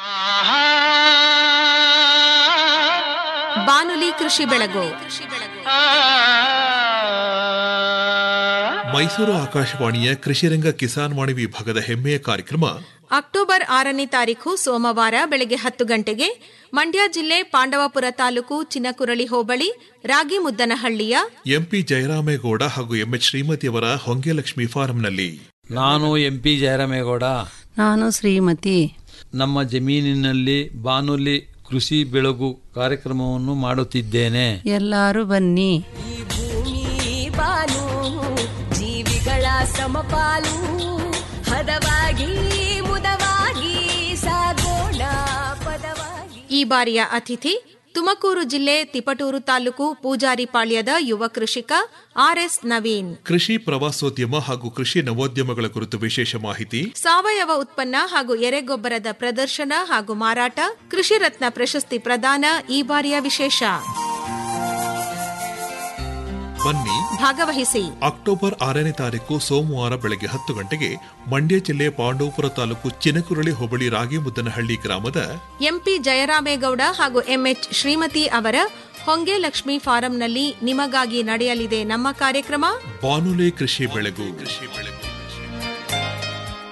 ಬಾನುಲಿ ಕೃಷಿ ಬೆಳಗು ಮೈಸೂರು ಆಕಾಶವಾಣಿಯ ಕೃಷಿರಂಗ ಕಿಸಾನ್ ವಾಣಿ ವಿಭಾಗದ ಹೆಮ್ಮೆಯ ಕಾರ್ಯಕ್ರಮ ಅಕ್ಟೋಬರ್ ಆರನೇ ತಾರೀಕು ಸೋಮವಾರ ಬೆಳಗ್ಗೆ ಹತ್ತು ಗಂಟೆಗೆ ಮಂಡ್ಯ ಜಿಲ್ಲೆ ಪಾಂಡವಪುರ ತಾಲೂಕು ಚಿನಕುರಳಿ ಹೋಬಳಿ ರಾಗಿಮುದ್ದನಹಳ್ಳಿಯ ಎಂಪಿ ಜಯರಾಮೇಗೌಡ ಹಾಗೂ ಎಂಎಚ್ ಶ್ರೀಮತಿಯವರ ಹೊಂಗೆಲಕ್ಷ್ಮಿ ಫಾರಂನಲ್ಲಿ ನಾನು ಎಂ ಪಿ ಜಯರಾಮೇಗೌಡ ನಾನು ಶ್ರೀಮತಿ ನಮ್ಮ ಜಮೀನಿನಲ್ಲಿ ಬಾನುಲಿ ಕೃಷಿ ಬೆಳಗು ಕಾರ್ಯಕ್ರಮವನ್ನು ಮಾಡುತ್ತಿದ್ದೇನೆ ಎಲ್ಲರೂ ಬನ್ನಿ ಭೂಮಿ ಬಾನು ಜೀವಿಗಳ ಸಮಪಾಲು ಹದವಾಗಿ ಮುದವಾಗಿ ಸಾಗೋಣ ಪದವಾಗಿ ಈ ಬಾರಿಯ ಅತಿಥಿ ತುಮಕೂರು ಜಿಲ್ಲೆ ತಿಪಟೂರು ತಾಲೂಕು ಪೂಜಾರಿಪಾಳ್ಯದ ಯುವ ಕೃಷಿಕ ಆರ್ಎಸ್ ನವೀನ್ ಕೃಷಿ ಪ್ರವಾಸೋದ್ಯಮ ಹಾಗೂ ಕೃಷಿ ನವೋದ್ಯಮಗಳ ಕುರಿತು ವಿಶೇಷ ಮಾಹಿತಿ ಸಾವಯವ ಉತ್ಪನ್ನ ಹಾಗೂ ಎರೆಗೊಬ್ಬರದ ಪ್ರದರ್ಶನ ಹಾಗೂ ಮಾರಾಟ ಕೃಷಿ ರತ್ನ ಪ್ರಶಸ್ತಿ ಪ್ರದಾನ ಈ ಬಾರಿಯ ವಿಶೇಷ ಬನ್ನಿ ಭಾಗವಹಿಸಿ ಅಕ್ಟೋಬರ್ ಆರನೇ ತಾರೀಕು ಸೋಮವಾರ ಬೆಳಗ್ಗೆ ಹತ್ತು ಗಂಟೆಗೆ ಮಂಡ್ಯ ಜಿಲ್ಲೆ ಪಾಂಡವಪುರ ತಾಲೂಕು ಚಿನಕುರಳಿ ಹೋಬಳಿ ರಾಗಿಮುದ್ದನಹಳ್ಳಿ ಗ್ರಾಮದ ಎಂಪಿ ಜಯರಾಮೇಗೌಡ ಹಾಗೂ ಎಂಎಚ್ ಶ್ರೀಮತಿ ಅವರ ಹೊಂಗೆ ಲಕ್ಷ್ಮಿ ಫಾರಂನಲ್ಲಿ ನಿಮಗಾಗಿ ನಡೆಯಲಿದೆ ನಮ್ಮ ಕಾರ್ಯಕ್ರಮ ಬಾನುಲಿ ಕೃಷಿ ಬೆಳಗು ಕೃಷಿ ಬೆಳಗು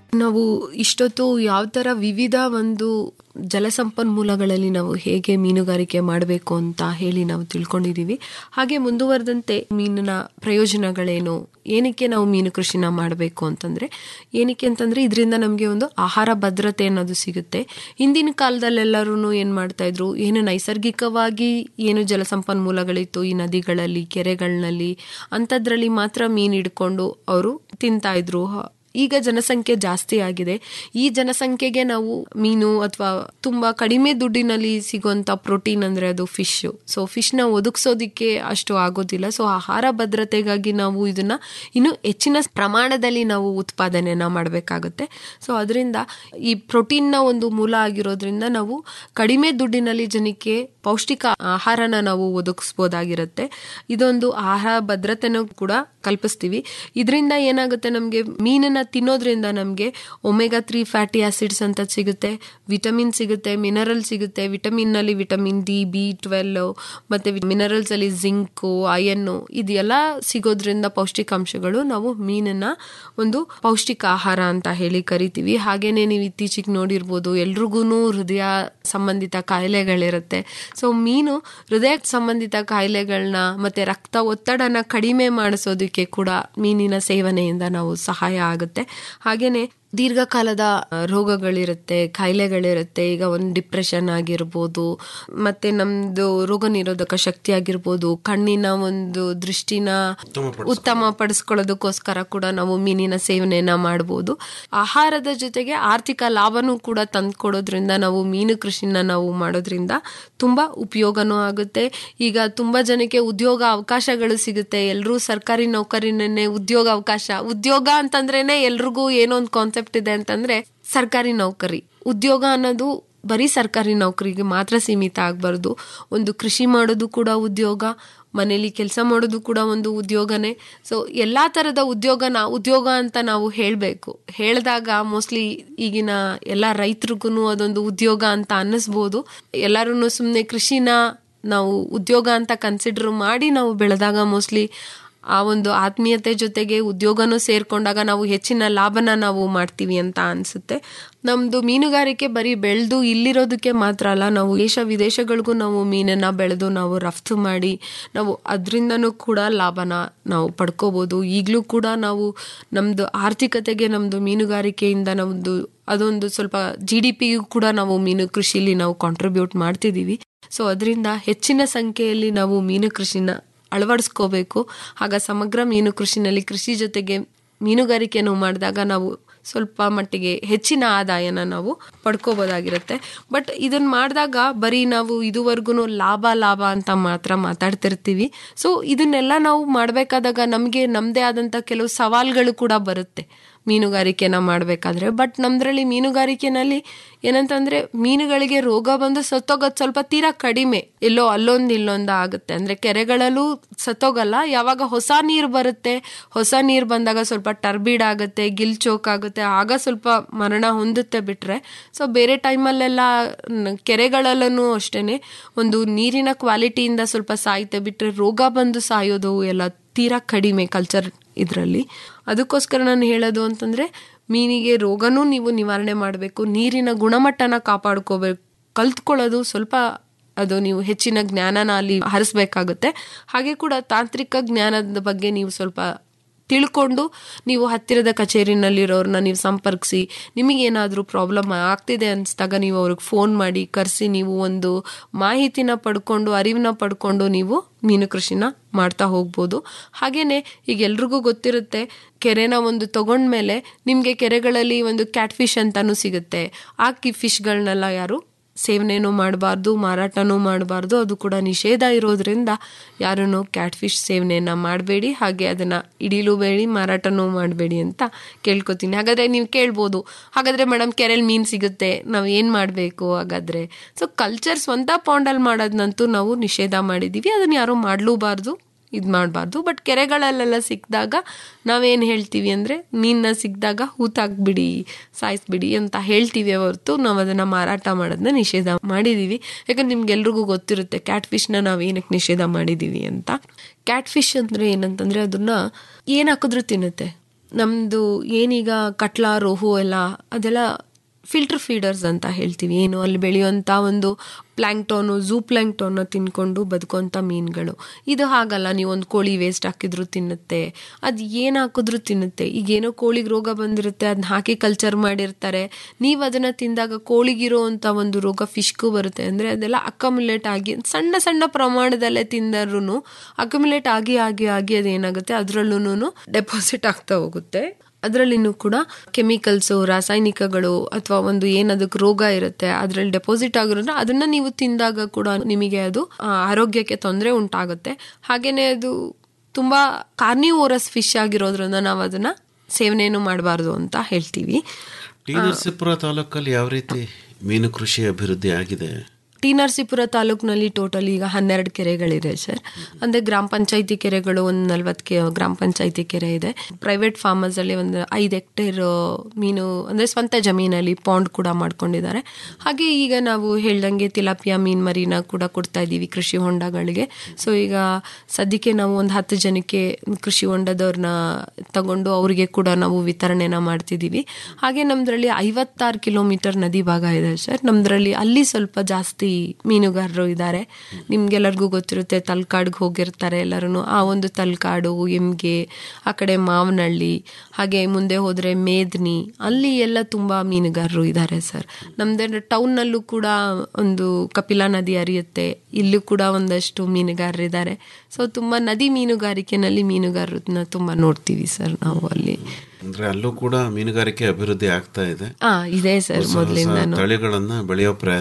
ನಾವು ಇಷ್ಟೊತ್ತು ಯಾವ ಥರ ವಿವಿಧ ಒಂದು ಜಲಸಂಪನ್ಮೂಲಗಳಲ್ಲಿ ನಾವು ಹೇಗೆ ಮೀನುಗಾರಿಕೆ ಮಾಡಬೇಕು ಅಂತ ಹೇಳಿ ನಾವು ತಿಳ್ಕೊಂಡಿದ್ದೀವಿ ಹಾಗೆ ಮುಂದುವರೆದಂತೆ ಮೀನಿನ ಪ್ರಯೋಜನಗಳೇನು ಏನಕ್ಕೆ ನಾವು ಮೀನು ಕೃಷಿನ ಮಾಡಬೇಕು ಅಂತಂದರೆ ಏನಕ್ಕೆ ಅಂತಂದರೆ ಇದರಿಂದ ನಮಗೆ ಒಂದು ಆಹಾರ ಭದ್ರತೆ ಅನ್ನೋದು ಸಿಗುತ್ತೆ ಹಿಂದಿನ ಕಾಲದಲ್ಲೆಲ್ಲರೂ ಏನು ಮಾಡ್ತಾಯಿದ್ರು ಏನು ನೈಸರ್ಗಿಕವಾಗಿ ಏನು ಜಲಸಂಪನ್ಮೂಲಗಳಿತ್ತು ಈ ನದಿಗಳಲ್ಲಿ ಕೆರೆಗಳಲ್ಲಿ ಅಂಥದ್ರಲ್ಲಿ ಮಾತ್ರ ಮೀನು ಹಿಡ್ಕೊಂಡು ಅವರು ತಿಂತಾಯಿದ್ರು ಈಗ ಜನಸಂಖ್ಯೆ ಜಾಸ್ತಿ ಆಗಿದೆ ಈ ಜನಸಂಖ್ಯೆಗೆ ನಾವು ಮೀನು ಅಥವಾ ತುಂಬಾ ಕಡಿಮೆ ದುಡ್ಡಿನಲ್ಲಿ ಸಿಗುವಂತ ಪ್ರೋಟೀನ್ ಅಂದ್ರೆ ಅದು ಫಿಶ್ ಸೊ ಫಿಶ್ನ ಒದಗಿಸೋದಿಕ್ಕೆ ಅಷ್ಟು ಆಗೋದಿಲ್ಲ ಸೊ ಆಹಾರ ಭದ್ರತೆಗಾಗಿ ನಾವು ಇದನ್ನ ಇನ್ನು ಹೆಚ್ಚಿನ ಪ್ರಮಾಣದಲ್ಲಿ ನಾವು ಉತ್ಪಾದನೆಯನ್ನ ಮಾಡಬೇಕಾಗುತ್ತೆ ಸೊ ಅದರಿಂದ ಈ ಪ್ರೋಟೀನ್ನ ಒಂದು ಮೂಲ ಆಗಿರೋದ್ರಿಂದ ನಾವು ಕಡಿಮೆ ದುಡ್ಡಿನಲ್ಲಿ ಜನಕ್ಕೆ ಪೌಷ್ಟಿಕ ಆಹಾರನ ನಾವು ಒದಗಿಸ್ಬೋದಾಗಿರುತ್ತೆ ಇದೊಂದು ಆಹಾರ ಭದ್ರತೆನೂ ಕೂಡ ಕಲ್ಪಿಸ್ತೀವಿ ಇದರಿಂದ ಏನಾಗುತ್ತೆ ನಮಗೆ ಮೀನನ್ನ ತಿನ್ನೋದ್ರಿಂದ ನಮಗೆ ಒಮೆಗಾ ತ್ರೀ ಫ್ಯಾಟಿ ಆಸಿಡ್ಸ್ ಅಂತ ಸಿಗುತ್ತೆ ವಿಟಮಿನ್ ಸಿಗುತ್ತೆ ಮಿನರಲ್ ಸಿಗುತ್ತೆ ವಿಟಮಿನ್ ನಲ್ಲಿ ವಿಟಮಿನ್ ಡಿ ಬಿ ಟ್ವೆಲ್ ಮತ್ತೆ ಮಿನರಲ್ಸ್ ಅಲ್ಲಿ ಜಿಂಕು ಅಯನ್ನು ಇದೆಲ್ಲ ಸಿಗೋದ್ರಿಂದ ಪೌಷ್ಟಿಕಾಂಶಗಳು ನಾವು ಮೀನನ್ನ ಒಂದು ಪೌಷ್ಟಿಕ ಆಹಾರ ಅಂತ ಹೇಳಿ ಕರಿತೀವಿ ಹಾಗೇನೆ ನೀವು ಇತ್ತೀಚೆಗೆ ನೋಡಿರ್ಬೋದು ಎಲ್ರಿಗೂ ಹೃದಯ ಸಂಬಂಧಿತ ಕಾಯಿಲೆಗಳಿರುತ್ತೆ ಸೊ ಮೀನು ಹೃದಯ ಸಂಬಂಧಿತ ಕಾಯಿಲೆಗಳನ್ನ ಮತ್ತೆ ರಕ್ತ ಒತ್ತಡನ ಕಡಿಮೆ ಮಾಡಿಸೋದಕ್ಕೆ ಕೂಡ ಮೀನಿನ ಸೇವನೆಯಿಂದ ನಾವು ಸಹಾಯ ಆಗುತ್ತೆ ಹಾಗೇನೆ ದೀರ್ಘಕಾಲದ ರೋಗಗಳಿರುತ್ತೆ ಕಾಯಿಲೆಗಳಿರುತ್ತೆ ಈಗ ಒಂದು ಡಿಪ್ರೆಷನ್ ಆಗಿರ್ಬೋದು ಮತ್ತೆ ನಮ್ದು ರೋಗ ನಿರೋಧಕ ಶಕ್ತಿ ಆಗಿರ್ಬೋದು ಕಣ್ಣಿನ ಒಂದು ದೃಷ್ಟಿನ ಉತ್ತಮ ಪಡಿಸ್ಕೊಳ್ಳೋದಕ್ಕೋಸ್ಕರ ಕೂಡ ನಾವು ಮೀನಿನ ಸೇವನೆಯನ್ನ ಮಾಡ್ಬೋದು ಆಹಾರದ ಜೊತೆಗೆ ಆರ್ಥಿಕ ಲಾಭನೂ ಕೂಡ ತಂದ್ಕೊಡೋದ್ರಿಂದ ನಾವು ಮೀನು ಕೃಷಿನ ನಾವು ಮಾಡೋದ್ರಿಂದ ತುಂಬಾ ಉಪಯೋಗನೂ ಆಗುತ್ತೆ ಈಗ ತುಂಬಾ ಜನಕ್ಕೆ ಉದ್ಯೋಗ ಅವಕಾಶಗಳು ಸಿಗುತ್ತೆ ಎಲ್ಲರೂ ಸರ್ಕಾರಿ ನೌಕರಿನೇ ಉದ್ಯೋಗ ಅವಕಾಶ ಉದ್ಯೋಗ ಅಂತಂದ್ರೇನೆ ಎಲ್ರಿಗೂ ಏನೋ ಒಂದು ಕಾನ್ಸೆಪ್ಟ್ ಇದೆ ಅಂತಂದ್ರೆ ಸರ್ಕಾರಿ ನೌಕರಿ ಉದ್ಯೋಗ ಅನ್ನೋದು ಬರೀ ಸರ್ಕಾರಿ ನೌಕರಿಗೆ ಮಾತ್ರ ಸೀಮಿತ ಆಗಬಾರ್ದು ಒಂದು ಕೃಷಿ ಮಾಡೋದು ಕೂಡ ಉದ್ಯೋಗ ಮನೇಲಿ ಕೆಲಸ ಮಾಡೋದು ಕೂಡ ಒಂದು ಉದ್ಯೋಗನೇ ಸೊ ಎಲ್ಲಾ ತರದ ಉದ್ಯೋಗನ ಉದ್ಯೋಗ ಅಂತ ನಾವು ಹೇಳಬೇಕು ಹೇಳಿದಾಗ ಮೋಸ್ಟ್ಲಿ ಈಗಿನ ಎಲ್ಲ ರೈತರಿಗೂ ಅದೊಂದು ಉದ್ಯೋಗ ಅಂತ ಅನ್ನಿಸ್ಬೋದು ಎಲ್ಲರೂ ಸುಮ್ಮನೆ ಕೃಷಿನ ನಾವು ಉದ್ಯೋಗ ಅಂತ ಕನ್ಸಿಡರ್ ಮಾಡಿ ನಾವು ಬೆಳೆದಾಗ ಮೋಸ್ಟ್ಲಿ ಆ ಒಂದು ಆತ್ಮೀಯತೆ ಜೊತೆಗೆ ಉದ್ಯೋಗನೂ ಸೇರ್ಕೊಂಡಾಗ ನಾವು ಹೆಚ್ಚಿನ ಲಾಭನ ನಾವು ಮಾಡ್ತೀವಿ ಅಂತ ಅನ್ಸುತ್ತೆ ನಮ್ದು ಮೀನುಗಾರಿಕೆ ಬರೀ ಬೆಳೆದು ಇಲ್ಲಿರೋದಕ್ಕೆ ಮಾತ್ರ ಅಲ್ಲ ನಾವು ದೇಶ ವಿದೇಶಗಳಿಗೂ ನಾವು ಮೀನನ್ನ ಬೆಳೆದು ನಾವು ರಫ್ತು ಮಾಡಿ ನಾವು ಅದರಿಂದನೂ ಕೂಡ ಲಾಭನ ನಾವು ಪಡ್ಕೋಬಹುದು ಈಗಲೂ ಕೂಡ ನಾವು ನಮ್ದು ಆರ್ಥಿಕತೆಗೆ ನಮ್ದು ಮೀನುಗಾರಿಕೆಯಿಂದ ನಮ್ದು ಅದೊಂದು ಸ್ವಲ್ಪ ಜಿ ಡಿ ಪಿಗೂ ಕೂಡ ನಾವು ಮೀನು ಕೃಷಿಲಿ ನಾವು ಕಾಂಟ್ರಿಬ್ಯೂಟ್ ಮಾಡ್ತಿದ್ದೀವಿ ಸೊ ಅದರಿಂದ ಹೆಚ್ಚಿನ ಸಂಖ್ಯೆಯಲ್ಲಿ ನಾವು ಮೀನು ಕೃಷಿನ ಅಳವಡಿಸ್ಕೋಬೇಕು ಆಗ ಸಮಗ್ರ ಮೀನು ಕೃಷಿನಲ್ಲಿ ಕೃಷಿ ಜೊತೆಗೆ ಮೀನುಗಾರಿಕೆಯನ್ನು ಮಾಡಿದಾಗ ನಾವು ಸ್ವಲ್ಪ ಮಟ್ಟಿಗೆ ಹೆಚ್ಚಿನ ಆದಾಯನ ನಾವು ಪಡ್ಕೋಬೋದಾಗಿರುತ್ತೆ ಬಟ್ ಇದನ್ನ ಮಾಡಿದಾಗ ಬರೀ ನಾವು ಇದುವರೆಗೂ ಲಾಭ ಲಾಭ ಅಂತ ಮಾತ್ರ ಮಾತಾಡ್ತಿರ್ತೀವಿ ಸೊ ಇದನ್ನೆಲ್ಲ ನಾವು ಮಾಡಬೇಕಾದಾಗ ನಮಗೆ ನಮ್ಮದೇ ಆದಂಥ ಕೆಲವು ಸವಾಲ್ಗಳು ಕೂಡ ಬರುತ್ತೆ ಮೀನುಗಾರಿಕೆನ ಮಾಡಬೇಕಾದ್ರೆ ಬಟ್ ನಮ್ದ್ರಲ್ಲಿ ಮೀನುಗಾರಿಕೆನಲ್ಲಿ ಏನಂತಂದ್ರೆ ಮೀನುಗಳಿಗೆ ರೋಗ ಬಂದು ಸತ್ತೋಗೋದು ಸ್ವಲ್ಪ ತೀರಾ ಕಡಿಮೆ ಎಲ್ಲೋ ಅಲ್ಲೊಂದು ಇಲ್ಲೊಂದು ಆಗುತ್ತೆ ಅಂದ್ರೆ ಕೆರೆಗಳಲ್ಲೂ ಸತ್ತೋಗಲ್ಲ ಯಾವಾಗ ಹೊಸ ನೀರು ಬರುತ್ತೆ ಹೊಸ ನೀರು ಬಂದಾಗ ಸ್ವಲ್ಪ ಟರ್ಬಿಡ್ ಆಗುತ್ತೆ ಗಿಲ್ ಚೋಕ್ ಆಗುತ್ತೆ ಆಗ ಸ್ವಲ್ಪ ಮರಣ ಹೊಂದುತ್ತೆ ಬಿಟ್ರೆ ಸೊ ಬೇರೆ ಟೈಮಲ್ಲೆಲ್ಲ ಕೆರೆಗಳಲ್ಲೂ ಅಷ್ಟೇನೆ ಒಂದು ನೀರಿನ ಕ್ವಾಲಿಟಿಯಿಂದ ಸ್ವಲ್ಪ ಸಾಯುತ್ತೆ ಬಿಟ್ರೆ ರೋಗ ಬಂದು ಸಾಯೋದು ಎಲ್ಲ ತೀರಾ ಕಡಿಮೆ ಕಲ್ಚರ್ ಇದರಲ್ಲಿ ಅದಕ್ಕೋಸ್ಕರ ನಾನು ಹೇಳೋದು ಅಂತಂದ್ರೆ ಮೀನಿಗೆ ರೋಗನೂ ನೀವು ನಿವಾರಣೆ ಮಾಡಬೇಕು ನೀರಿನ ಗುಣಮಟ್ಟನ ಕಾಪಾಡ್ಕೋಬೇಕು ಕಲ್ತ್ಕೊಳ್ಳೋದು ಸ್ವಲ್ಪ ಅದು ನೀವು ಹೆಚ್ಚಿನ ಜ್ಞಾನನ ಅಲ್ಲಿ ಹರಿಸ್ಬೇಕಾಗುತ್ತೆ ಹಾಗೆ ಕೂಡ ತಾಂತ್ರಿಕ ಜ್ಞಾನದ ಬಗ್ಗೆ ನೀವು ಸ್ವಲ್ಪ ತಿಳ್ಕೊಂಡು ನೀವು ಹತ್ತಿರದ ಕಚೇರಿನಲ್ಲಿರೋರನ್ನ ನೀವು ಸಂಪರ್ಕಿಸಿ ನಿಮಗೇನಾದರೂ ಪ್ರಾಬ್ಲಮ್ ಆಗ್ತಿದೆ ಅನಿಸ್ದಾಗ ನೀವು ಅವ್ರಿಗೆ ಫೋನ್ ಮಾಡಿ ಕರೆಸಿ ನೀವು ಒಂದು ಮಾಹಿತಿನ ಪಡ್ಕೊಂಡು ಅರಿವನ್ನ ಪಡ್ಕೊಂಡು ನೀವು ಮೀನು ಕೃಷಿನ ಮಾಡ್ತಾ ಹೋಗ್ಬೋದು ಹಾಗೇನೆ ಈಗ ಎಲ್ರಿಗೂ ಗೊತ್ತಿರುತ್ತೆ ಕೆರೆನ ಒಂದು ತಗೊಂಡ್ಮೇಲೆ ನಿಮಗೆ ಕೆರೆಗಳಲ್ಲಿ ಒಂದು ಕ್ಯಾಟ್ ಫಿಶ್ ಅಂತಾನು ಸಿಗುತ್ತೆ ಆ ಕಿ ಫಿಶ್ಗಳನ್ನೆಲ್ಲ ಯಾರು ಸೇವನೆನೂ ಮಾಡಬಾರ್ದು ಮಾರಾಟನೂ ಮಾಡಬಾರ್ದು ಅದು ಕೂಡ ನಿಷೇಧ ಇರೋದ್ರಿಂದ ಯಾರೂ ಕ್ಯಾಟ್ ಫಿಶ್ ಸೇವನೆಯನ್ನ ಮಾಡಬೇಡಿ ಹಾಗೆ ಅದನ್ನ ಇಡಿಲೂಬೇಡಿ ಮಾರಾಟನೂ ಮಾಡಬೇಡಿ ಅಂತ ಕೇಳ್ಕೊತೀನಿ ಹಾಗಾದ್ರೆ ನೀವು ಕೇಳ್ಬೋದು ಹಾಗಾದ್ರೆ ಮೇಡಮ್ ಕೆರೆಯಲ್ಲಿ ಮೀನು ಸಿಗುತ್ತೆ ನಾವು ಏನು ಮಾಡಬೇಕು ಹಾಗಾದ್ರೆ ಸೊ ಕಲ್ಚರ್ ಸ್ವಂತ ಪಾಂಡಲ್ಲಿ ಮಾಡೋದನ್ನಂತೂ ನಾವು ನಿಷೇಧ ಮಾಡಿದ್ದೀವಿ ಅದನ್ನ ಯಾರೂ ಮಾಡಲೂಬಾರ್ದು ಇದು ಮಾಡಬಾರ್ದು ಬಟ್ ಕೆರೆಗಳಲ್ಲೆಲ್ಲ ಸಿಕ್ಕಿದಾಗ ನಾವೇನು ಹೇಳ್ತೀವಿ ಅಂದರೆ ಮೀನನ್ನ ಸಿಕ್ಕಿದಾಗ ಹೂತಾಕ್ಬಿಡಿ ಸಾಯಿಸ್ಬಿಡಿ ಅಂತ ಹೇಳ್ತೀವಿ ಹೊರತು ನಾವು ಅದನ್ನು ಮಾರಾಟ ಮಾಡೋದನ್ನ ನಿಷೇಧ ಮಾಡಿದ್ದೀವಿ ಯಾಕಂದ್ರೆ ನಿಮ್ಗೆಲ್ರಿಗೂ ಗೊತ್ತಿರುತ್ತೆ ಕ್ಯಾಟ್ ಫಿಶ್ನ ನಾವು ಏನಕ್ಕೆ ನಿಷೇಧ ಮಾಡಿದ್ದೀವಿ ಅಂತ ಕ್ಯಾಟ್ ಫಿಶ್ ಅಂದರೆ ಏನಂತಂದರೆ ಅದನ್ನ ಏನು ಹಾಕಿದ್ರೂ ತಿನ್ನುತ್ತೆ ನಮ್ಮದು ಏನೀಗ ಕಟ್ಲಾ ರೋಹು ಎಲ್ಲ ಅದೆಲ್ಲ ಫಿಲ್ಟರ್ ಫೀಡರ್ಸ್ ಅಂತ ಹೇಳ್ತೀವಿ ಏನು ಅಲ್ಲಿ ಬೆಳೆಯುವಂಥ ಒಂದು ಪ್ಲ್ಯಾಂಕ್ಟೋನು ಝೂ ಪ್ಲ್ಯಾಂಕ್ಟೋನ ತಿನ್ಕೊಂಡು ಬದುಕುವಂಥ ಮೀನುಗಳು ಇದು ಹಾಗಲ್ಲ ನೀವು ಒಂದು ಕೋಳಿ ವೇಸ್ಟ್ ಹಾಕಿದ್ರು ತಿನ್ನುತ್ತೆ ಅದು ಏನು ಹಾಕಿದ್ರು ತಿನ್ನುತ್ತೆ ಈಗ ಏನೋ ಕೋಳಿಗೆ ರೋಗ ಬಂದಿರುತ್ತೆ ಅದನ್ನ ಹಾಕಿ ಕಲ್ಚರ್ ಮಾಡಿರ್ತಾರೆ ನೀವು ಅದನ್ನು ತಿಂದಾಗ ಕೋಳಿಗಿರೋ ಅಂಥ ಒಂದು ರೋಗ ಫಿಶ್ಗೂ ಬರುತ್ತೆ ಅಂದರೆ ಅದೆಲ್ಲ ಅಕಮುಲೇಟ್ ಆಗಿ ಸಣ್ಣ ಸಣ್ಣ ಪ್ರಮಾಣದಲ್ಲೇ ತಿಂದರೂ ಅಕಮುಲೇಟ್ ಆಗಿ ಆಗಿ ಆಗಿ ಅದೇನಾಗುತ್ತೆ ಅದರಲ್ಲೂ ಡೆಪಾಸಿಟ್ ಆಗ್ತಾ ಹೋಗುತ್ತೆ ಅದರಲ್ಲಿನೂ ಕೂಡ ಕೆಮಿಕಲ್ಸು ರಾಸಾಯನಿಕಗಳು ಅಥವಾ ಒಂದು ಏನದಕ್ಕೆ ರೋಗ ಇರುತ್ತೆ ಅದರಲ್ಲಿ ಡೆಪಾಸಿಟ್ ಆಗಿರೋದ್ರೆ ಅದನ್ನ ನೀವು ತಿಂದಾಗ ಕೂಡ ನಿಮಗೆ ಅದು ಆ, ಆರೋಗ್ಯಕ್ಕೆ ತೊಂದರೆ ಉಂಟಾಗುತ್ತೆ ಹಾಗೇನೆ ಅದು ತುಂಬಾ ಕಾರ್ನಿವೋರಸ್ ಫಿಶ್ ಆಗಿರೋದ್ರಿಂದ ನಾವು ಅದನ್ನ ಸೇವನೆಯನ್ನು ಮಾಡಬಾರ್ದು ಅಂತ ಹೇಳ್ತೀವಿ ಟಿ ನರಸೀಪುರ ತಾಲೂಕಲ್ಲಿ ಯಾವ ರೀತಿ ಮೀನು ಕೃಷಿ ಅಭಿವೃದ್ಧಿ ಆಗಿದೆ ಟಿ ನರಸೀಪುರ ತಾಲೂಕಿನಲ್ಲಿ ಟೋಟಲ್ ಈಗ ಹನ್ನೆರಡು ಕೆರೆಗಳಿದೆ ಸರ್ ಅಂದರೆ ಗ್ರಾಮ ಪಂಚಾಯತಿ ಕೆರೆಗಳು ಒಂದು ನಲ್ವತ್ತು ಕೆ ಗ್ರಾಮ ಪಂಚಾಯತಿ ಕೆರೆ ಇದೆ ಪ್ರೈವೇಟ್ ಫಾರ್ಮರ್ಸಲ್ಲಿ ಒಂದು ಐದು ಹೆಕ್ಟೇರ್ ಮೀನು ಅಂದರೆ ಸ್ವಂತ ಜಮೀನಲ್ಲಿ ಪಾಂಡ್ ಕೂಡ ಮಾಡ್ಕೊಂಡಿದ್ದಾರೆ ಹಾಗೆ ಈಗ ನಾವು ಹೇಳ್ದಂಗೆ ತಿಲಾಪಿಯಾ ಮೀನು ಮರಿನ ಕೂಡ ಕೊಡ್ತಾ ಇದ್ದೀವಿ ಕೃಷಿ ಹೊಂಡಗಳಿಗೆ ಸೊ ಈಗ ಸದ್ಯಕ್ಕೆ ನಾವು ಒಂದು ಹತ್ತು ಜನಕ್ಕೆ ಕೃಷಿ ಹೊಂಡದವ್ರನ್ನ ತಗೊಂಡು ಅವರಿಗೆ ಕೂಡ ನಾವು ವಿತರಣೆನ ಮಾಡ್ತಿದ್ದೀವಿ ಹಾಗೆ ನಮ್ಮದ್ರಲ್ಲಿ ಐವತ್ತಾರು ಕಿಲೋಮೀಟರ್ ನದಿ ಭಾಗ ಇದೆ ಸರ್ ನಮ್ಮದ್ರಲ್ಲಿ ಅಲ್ಲಿ ಸ್ವಲ್ಪ ಜಾಸ್ತಿ ಮೀನುಗಾರರು ಇದ್ದಾರೆ ನಿಮ್ಗೆಲ್ಲರಿಗೂ ಗೊತ್ತಿರುತ್ತೆ ತಲ್ಕಾಡ್ಗೆ ಹೋಗಿರ್ತಾರೆ ಎಲ್ಲರೂ ಆ ಒಂದು ತಲ್ಕಾಡು ಎಮ್ಗೆ ಆ ಕಡೆ ಮಾವನಹಳ್ಳಿ ಹಾಗೆ ಮುಂದೆ ಹೋದರೆ ಮೇದ್ನಿ ಅಲ್ಲಿ ಎಲ್ಲ ತುಂಬ ಮೀನುಗಾರರು ಇದ್ದಾರೆ ಸರ್ ನಮ್ಮದೇ ಟೌನ್ನಲ್ಲೂ ಕೂಡ ಒಂದು ಕಪಿಲಾ ನದಿ ಹರಿಯುತ್ತೆ ಇಲ್ಲೂ ಕೂಡ ಒಂದಷ್ಟು ಮೀನುಗಾರರಿದ್ದಾರೆ ಸೊ ತುಂಬ ನದಿ ಮೀನುಗಾರಿಕೆನಲ್ಲಿ ಮೀನುಗಾರರನ್ನ ತುಂಬ ನೋಡ್ತೀವಿ ಸರ್ ನಾವು ಅಲ್ಲಿ ಅಂದ್ರೆ ಅಲ್ಲೂ ಕೂಡ ಮೀನುಗಾರಿಕೆ ಅಭಿವೃದ್ಧಿ ಆಗ್ತಾ ಇದೆ ಆ ಇದೆ ಸರ್ ಹೊಸ ಹೊಸ ಮೊದಲಿಂದನೂ ತಳಿಗಳನ್ನ ಬೆಳೆಯೋ ಪ್ರಯತ್ನ